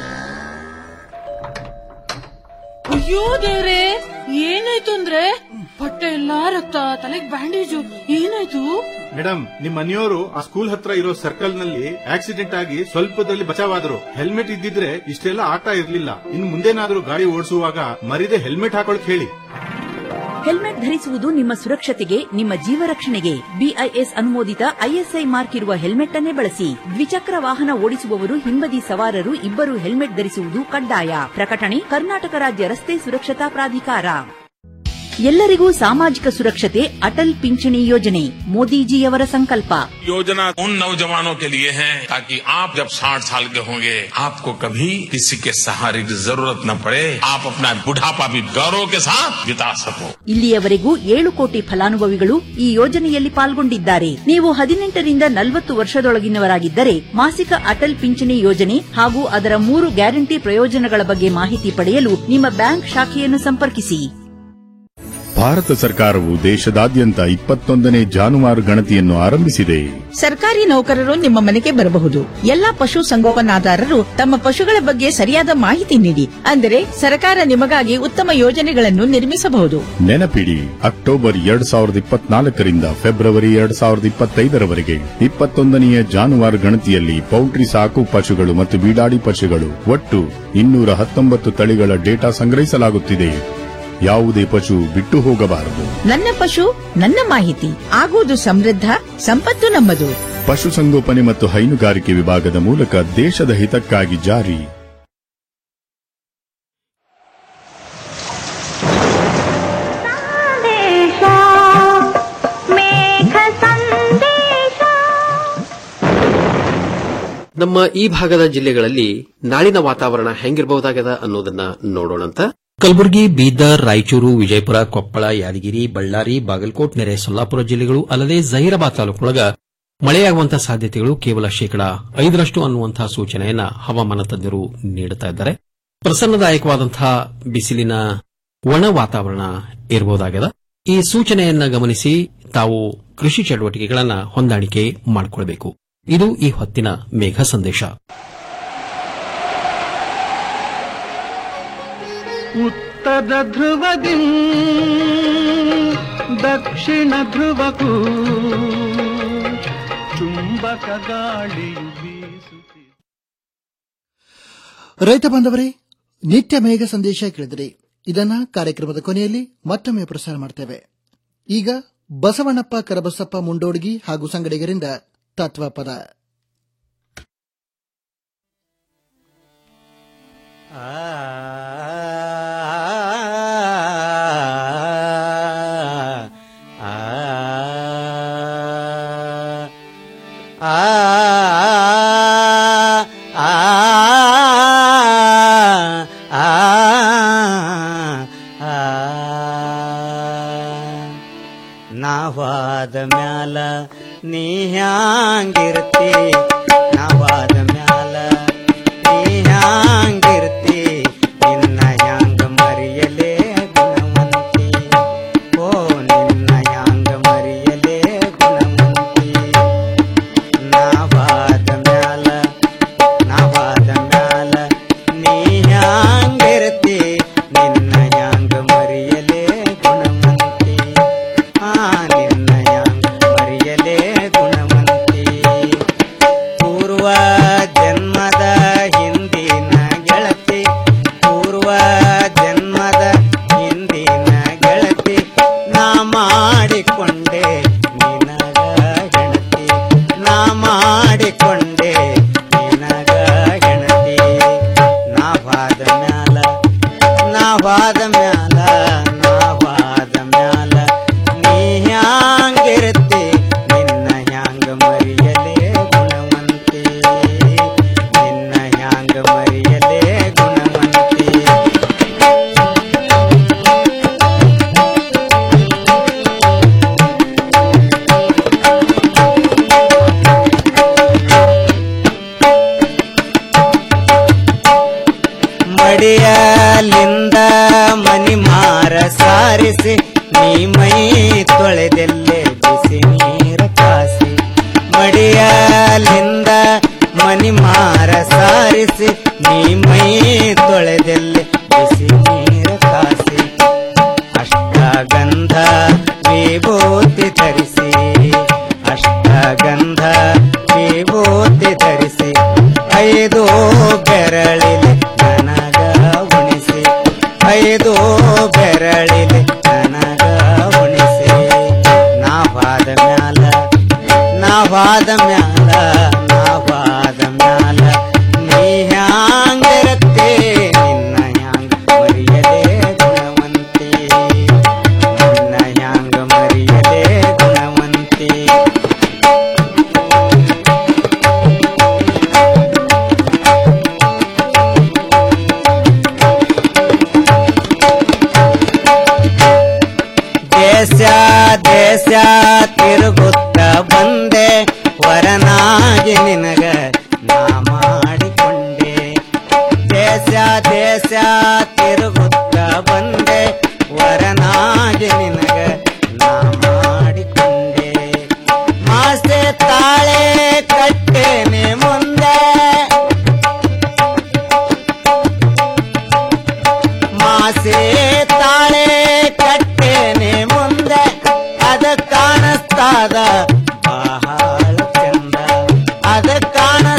ಅಯ್ಯೋ ದೇವ್ರೆ ಏನಾಯ್ತು ಅಂದ್ರೆ ಹೊಟ್ಟೆ ಎಲ್ಲಾ ರಕ್ತ ತಲೆಗ್ ಬ್ಯಾಂಡೇಜು ಏನಾಯ್ತು ಮೇಡಮ್ ನಿಮ್ ಮನೆಯವರು ಆ ಸ್ಕೂಲ್ ಹತ್ರ ಇರೋ ಸರ್ಕಲ್ ನಲ್ಲಿ ಆಕ್ಸಿಡೆಂಟ್ ಆಗಿ ಸ್ವಲ್ಪದಲ್ಲಿ ಬಚಾವಾದ್ರು ಹೆಲ್ಮೆಟ್ ಇದ್ದಿದ್ರೆ ಇಷ್ಟೆಲ್ಲ ಆಗ್ತಾ ಇರ್ಲಿಲ್ಲ ಇನ್ ಮುಂದೇನಾದ್ರೂ ಗಾಡಿ ಓಡಿಸುವಾಗ ಮರಿದೆ ಹೆಲ್ಮೆಟ್ ಹಾಕೊಳಕ್ ಹೇಳಿ ಹೆಲ್ಮೆಟ್ ಧರಿಸುವುದು ನಿಮ್ಮ ಸುರಕ್ಷತೆಗೆ ನಿಮ್ಮ ಜೀವ ರಕ್ಷಣೆಗೆ ಬಿಐಎಸ್ ಅನುಮೋದಿತ ಐಎಸ್ಐ ಮಾರ್ಕ್ ಇರುವ ಹೆಲ್ಮೆಟ್ ಅನ್ನೇ ಬಳಸಿ ದ್ವಿಚಕ್ರ ವಾಹನ ಓಡಿಸುವವರು ಹಿಂಬದಿ ಸವಾರರು ಇಬ್ಬರು ಹೆಲ್ಮೆಟ್ ಧರಿಸುವುದು ಕಡ್ಡಾಯ ಪ್ರಕಟಣೆ ಕರ್ನಾಟಕ ರಾಜ್ಯ ರಸ್ತೆ ಸುರಕ್ಷತಾ ಪ್ರಾಧಿಕಾರ ಎಲ್ಲರಿಗೂ ಸಾಮಾಜಿಕ ಸುರಕ್ಷತೆ ಅಟಲ್ ಪಿಂಚಣಿ ಯೋಜನೆ ಮೋದಿಜಿಯವರ ಸಂಕಲ್ಪ योजना उन नौजवानों के लिए है ताकि आप जब 60 साल के होंगे आपको कभी किसी के सहारे की जरूरत न पड़े आप अपना बुढ़ापा भी गौरव के साथ बिता सको ಇಲ್ಲಿಯವರೆಗೂ ಏಳು ಕೋಟಿ ಫಲಾನುಭವಿಗಳು ಈ ಯೋಜನೆಯಲ್ಲಿ ಪಾಲ್ಗೊಂಡಿದ್ದಾರೆ ನೀವು ಹದಿನೆಂಟರಿಂದ ನಲವತ್ತು ವರ್ಷದೊಳಗಿನವರಾಗಿದ್ದರೆ ಮಾಸಿಕ ಅಟಲ್ ಪಿಂಚಣಿ ಯೋಜನೆ ಹಾಗೂ ಅದರ ಮೂರು ಗ್ಯಾರಂಟಿ ಪ್ರಯೋಜನಗಳ ಬಗ್ಗೆ ಮಾಹಿತಿ ಪಡೆಯಲು ನಿಮ್ಮ ಬ್ಯಾಂಕ್ ಶಾಖೆಯನ್ನು ಸಂಪರ್ಕಿಸಿ ಭಾರತ ಸರ್ಕಾರವು ದೇಶದಾದ್ಯಂತ ಇಪ್ಪತ್ತೊಂದನೇ ಜಾನುವಾರು ಗಣತಿಯನ್ನು ಆರಂಭಿಸಿದೆ ಸರ್ಕಾರಿ ನೌಕರರು ನಿಮ್ಮ ಮನೆಗೆ ಬರಬಹುದು ಎಲ್ಲಾ ಪಶು ಸಂಗೋಪನಾದಾರರು ತಮ್ಮ ಪಶುಗಳ ಬಗ್ಗೆ ಸರಿಯಾದ ಮಾಹಿತಿ ನೀಡಿ ಅಂದರೆ ಸರ್ಕಾರ ನಿಮಗಾಗಿ ಉತ್ತಮ ಯೋಜನೆಗಳನ್ನು ನಿರ್ಮಿಸಬಹುದು ನೆನಪಿಡಿ ಅಕ್ಟೋಬರ್ ಎರಡ್ ಸಾವಿರದ ಇಪ್ಪತ್ನಾಲ್ಕರಿಂದ ಫೆಬ್ರವರಿ ಎರಡ್ ಸಾವಿರದ ಇಪ್ಪತ್ತೈದರವರೆಗೆ ಇಪ್ಪತ್ತೊಂದನೆಯ ಜಾನುವಾರು ಗಣತಿಯಲ್ಲಿ ಪೌಲ್ಟ್ರಿ ಸಾಕು ಪಶುಗಳು ಮತ್ತು ಬೀಡಾಡಿ ಪಶುಗಳು ಒಟ್ಟು ಇನ್ನೂರ ಹತ್ತೊಂಬತ್ತು ತಳಿಗಳ ಡೇಟಾ ಸಂಗ್ರಹಿಸಲಾಗುತ್ತಿದೆ ಯಾವುದೇ ಪಶು ಬಿಟ್ಟು ಹೋಗಬಾರದು ನನ್ನ ಪಶು ನನ್ನ ಮಾಹಿತಿ ಆಗುವುದು ಸಮೃದ್ಧ ಸಂಪತ್ತು ನಮ್ಮದು ಪಶುಸಂಗೋಪನೆ ಮತ್ತು ಹೈನುಗಾರಿಕೆ ವಿಭಾಗದ ಮೂಲಕ ದೇಶದ ಹಿತಕ್ಕಾಗಿ ಜಾರಿ ನಮ್ಮ ಈ ಭಾಗದ ಜಿಲ್ಲೆಗಳಲ್ಲಿ ನಾಳಿನ ವಾತಾವರಣ ಹೆಂಗಿರಬಹುದಾಗದ ಅನ್ನೋದನ್ನ ನೋಡೋಣಂತ ಕಲಬುರಗಿ ಬೀದರ್ ರಾಯಚೂರು ವಿಜಯಪುರ ಕೊಪ್ಪಳ ಯಾದಗಿರಿ ಬಳ್ಳಾರಿ ಬಾಗಲಕೋಟ್ ನೆರೆ ಸೊಲ್ಲಾಪುರ ಜಿಲ್ಲೆಗಳು ಅಲ್ಲದೆ ಜಹೀರಾಬಾದ್ ತಾಲೂಕೊಳಗ ಮಳೆಯಾಗುವಂತಹ ಸಾಧ್ಯತೆಗಳು ಕೇವಲ ಶೇಕಡಾ ಐದರಷ್ಟು ಅನ್ನುವಂತಹ ಸೂಚನೆಯನ್ನ ಹವಾಮಾನ ತಜ್ಞರು ನೀಡುತ್ತಾ ಇದ್ದಾರೆ ಪ್ರಸನ್ನದಾಯಕವಾದಂತಹ ಬಿಸಿಲಿನ ಒಣ ವಾತಾವರಣ ಇರಬಹುದಾಗಿದೆ ಈ ಸೂಚನೆಯನ್ನ ಗಮನಿಸಿ ತಾವು ಕೃಷಿ ಚಟುವಟಿಕೆಗಳನ್ನ ಹೊಂದಾಣಿಕೆ ಮಾಡಿಕೊಳ್ಳಬೇಕು ಇದು ಈ ಹೊತ್ತಿನ ಮೇಘ ಸಂದೇಶ ಉತ್ತರ ಧ್ರುವದಿ ದಕ್ಷಿಣ ಧ್ರುವಕ್ಕೂ ಚುಂಬಕ ಗಾಳಿಯು ಬೀಸುತ್ತಿದೆ ರೈತ ಬಾಂಧವರೇ ನಿತ್ಯ ಮೇಘ ಸಂದೇಶ ಕೇಳಿದ್ರಿ ಇದನ್ನ ಕಾರ್ಯಕ್ರಮದ ಕೊನೆಯಲ್ಲಿ ಮತ್ತೊಮ್ಮೆ ಪ್ರಸಾರ ಮಾಡ್ತೇವೆ ಈಗ ಬಸವಣ್ಣಪ್ಪ ಕರಬಸಪ್ಪ ಮುಂಡೋಡ್ಗಿ ಹಾಗೂ ಸಂಗಡಿಗರಿಂದ ತತ್ವಪದ ನಾವಾದ ಮ್ಯಾಲ ನೀ ಹ್ಯಾಂಗಿರ್ತಿ ನಾವಾದ ಮ್ಯಾಲ ನೀ ಹ್ಯಾಂಗಿರ್ತಿ ನಿನ್ನ ಹ್ಯಾಂಗ ಮರಿಯಲೇ ಗುಣವಂತಿ ಓ ನಿನ್ನ ಹ್ಯಾಂಗ ಮರಿಯಲೇ ಗುಣವಂತಿ ನಾವಾದ ಮ್ಯಾಲ ನಾವಾದ ಮ್ಯಾಲ ನೀ ಹ್ಯಾಂಗಿರ್ತಿ ನಿನ್ನ ಹ್ಯಾಂಗ ಮರಿಯಲೇ ಗುಣವಂತಿ ಆ ನಿನ್ನ ಹ್ಯಾಂಗ ಮರಿಯಲೇ ಗುಣವಂತಿ ಪೂರ್ವ ಜನ್ಮದ ಹಿಂದಿನ ಗೆಳತಿ ಪೂರ್ವ ಜನ್ಮದ ಹಿಂದಿನ ಗೆಳತಿ ನಾ ಮಾಡಿಕೊಂಡೆ ನಿನಗ ಗೆಳತಿ ನಾ ಮಾಡಿಕೊಂಡೆ ನಿನಗ ಗೆಳತಿ ನಾವಾದ ಮ್ಯಾಲ ನಾವಾದ ಮ್ಯಾಲ ನಾವಾದ ಮ್ಯಾಲ ನೀ ಹ್ಯಾಂಗಿರ್ತಿ ನಿನ್ನ ಹ್ಯಾಂಗ ಮರಿಯಲೇ ಗುಣವಂತಿ ನಿನ್ನ ಹ್ಯಾಂಗ ಮರಿಯಲೇ ಗುಣವಂತಿ ಮಡಿಯಲಿಂದ ಮನಿ ಮಾರ ಸಾರಿಸಿ ನೀ ಮೈ ತೊಳೆದೆಲ್ಲೆ ಮನಿ ಮಾರ ಸಾರಿಸಿ ನೀ ಮೈ ತೊಳೆದೆಲ್ಲಿ ಬಿಸಿ ನೀರ ಕಾಸಿ ಅಷ್ಟಗಂಧ ವಿಭೂತಿ ಧರಿಸಿ ಅಷ್ಟಗಂಧ ವಿಭೂತಿ ಧರಿಸಿ ಐದು ಬೆರಳಿಲೆ ನನಗ ಉಣಿಸಿ ಐದು ಬೆರಳಿಲೆ ನನಗ ಉಣಿಸಿ ನಾವಾದ ಮ್ಯಾಲ ನಾವಾದ ಮ್ಯಾಲ ನಾವಾದ ಮ್ಯಾಲ ನೀ ಹ್ಯಾಂಗಿರತ್ತೆ ನಿನ್ನ ಹ್ಯಾಂಗ ಮರಿಯದೆ ಗುಣವಂತೆ ನಿನ್ನ ಹ್ಯಾಂಗ ಮರಿಯದೆ ಗುಣವಂತೆ ದೇಶ ದೇಶ ತಿರುಗುತ್ತ ಬಂದೆ ವರನಾಗಿ ನಿನ್ನ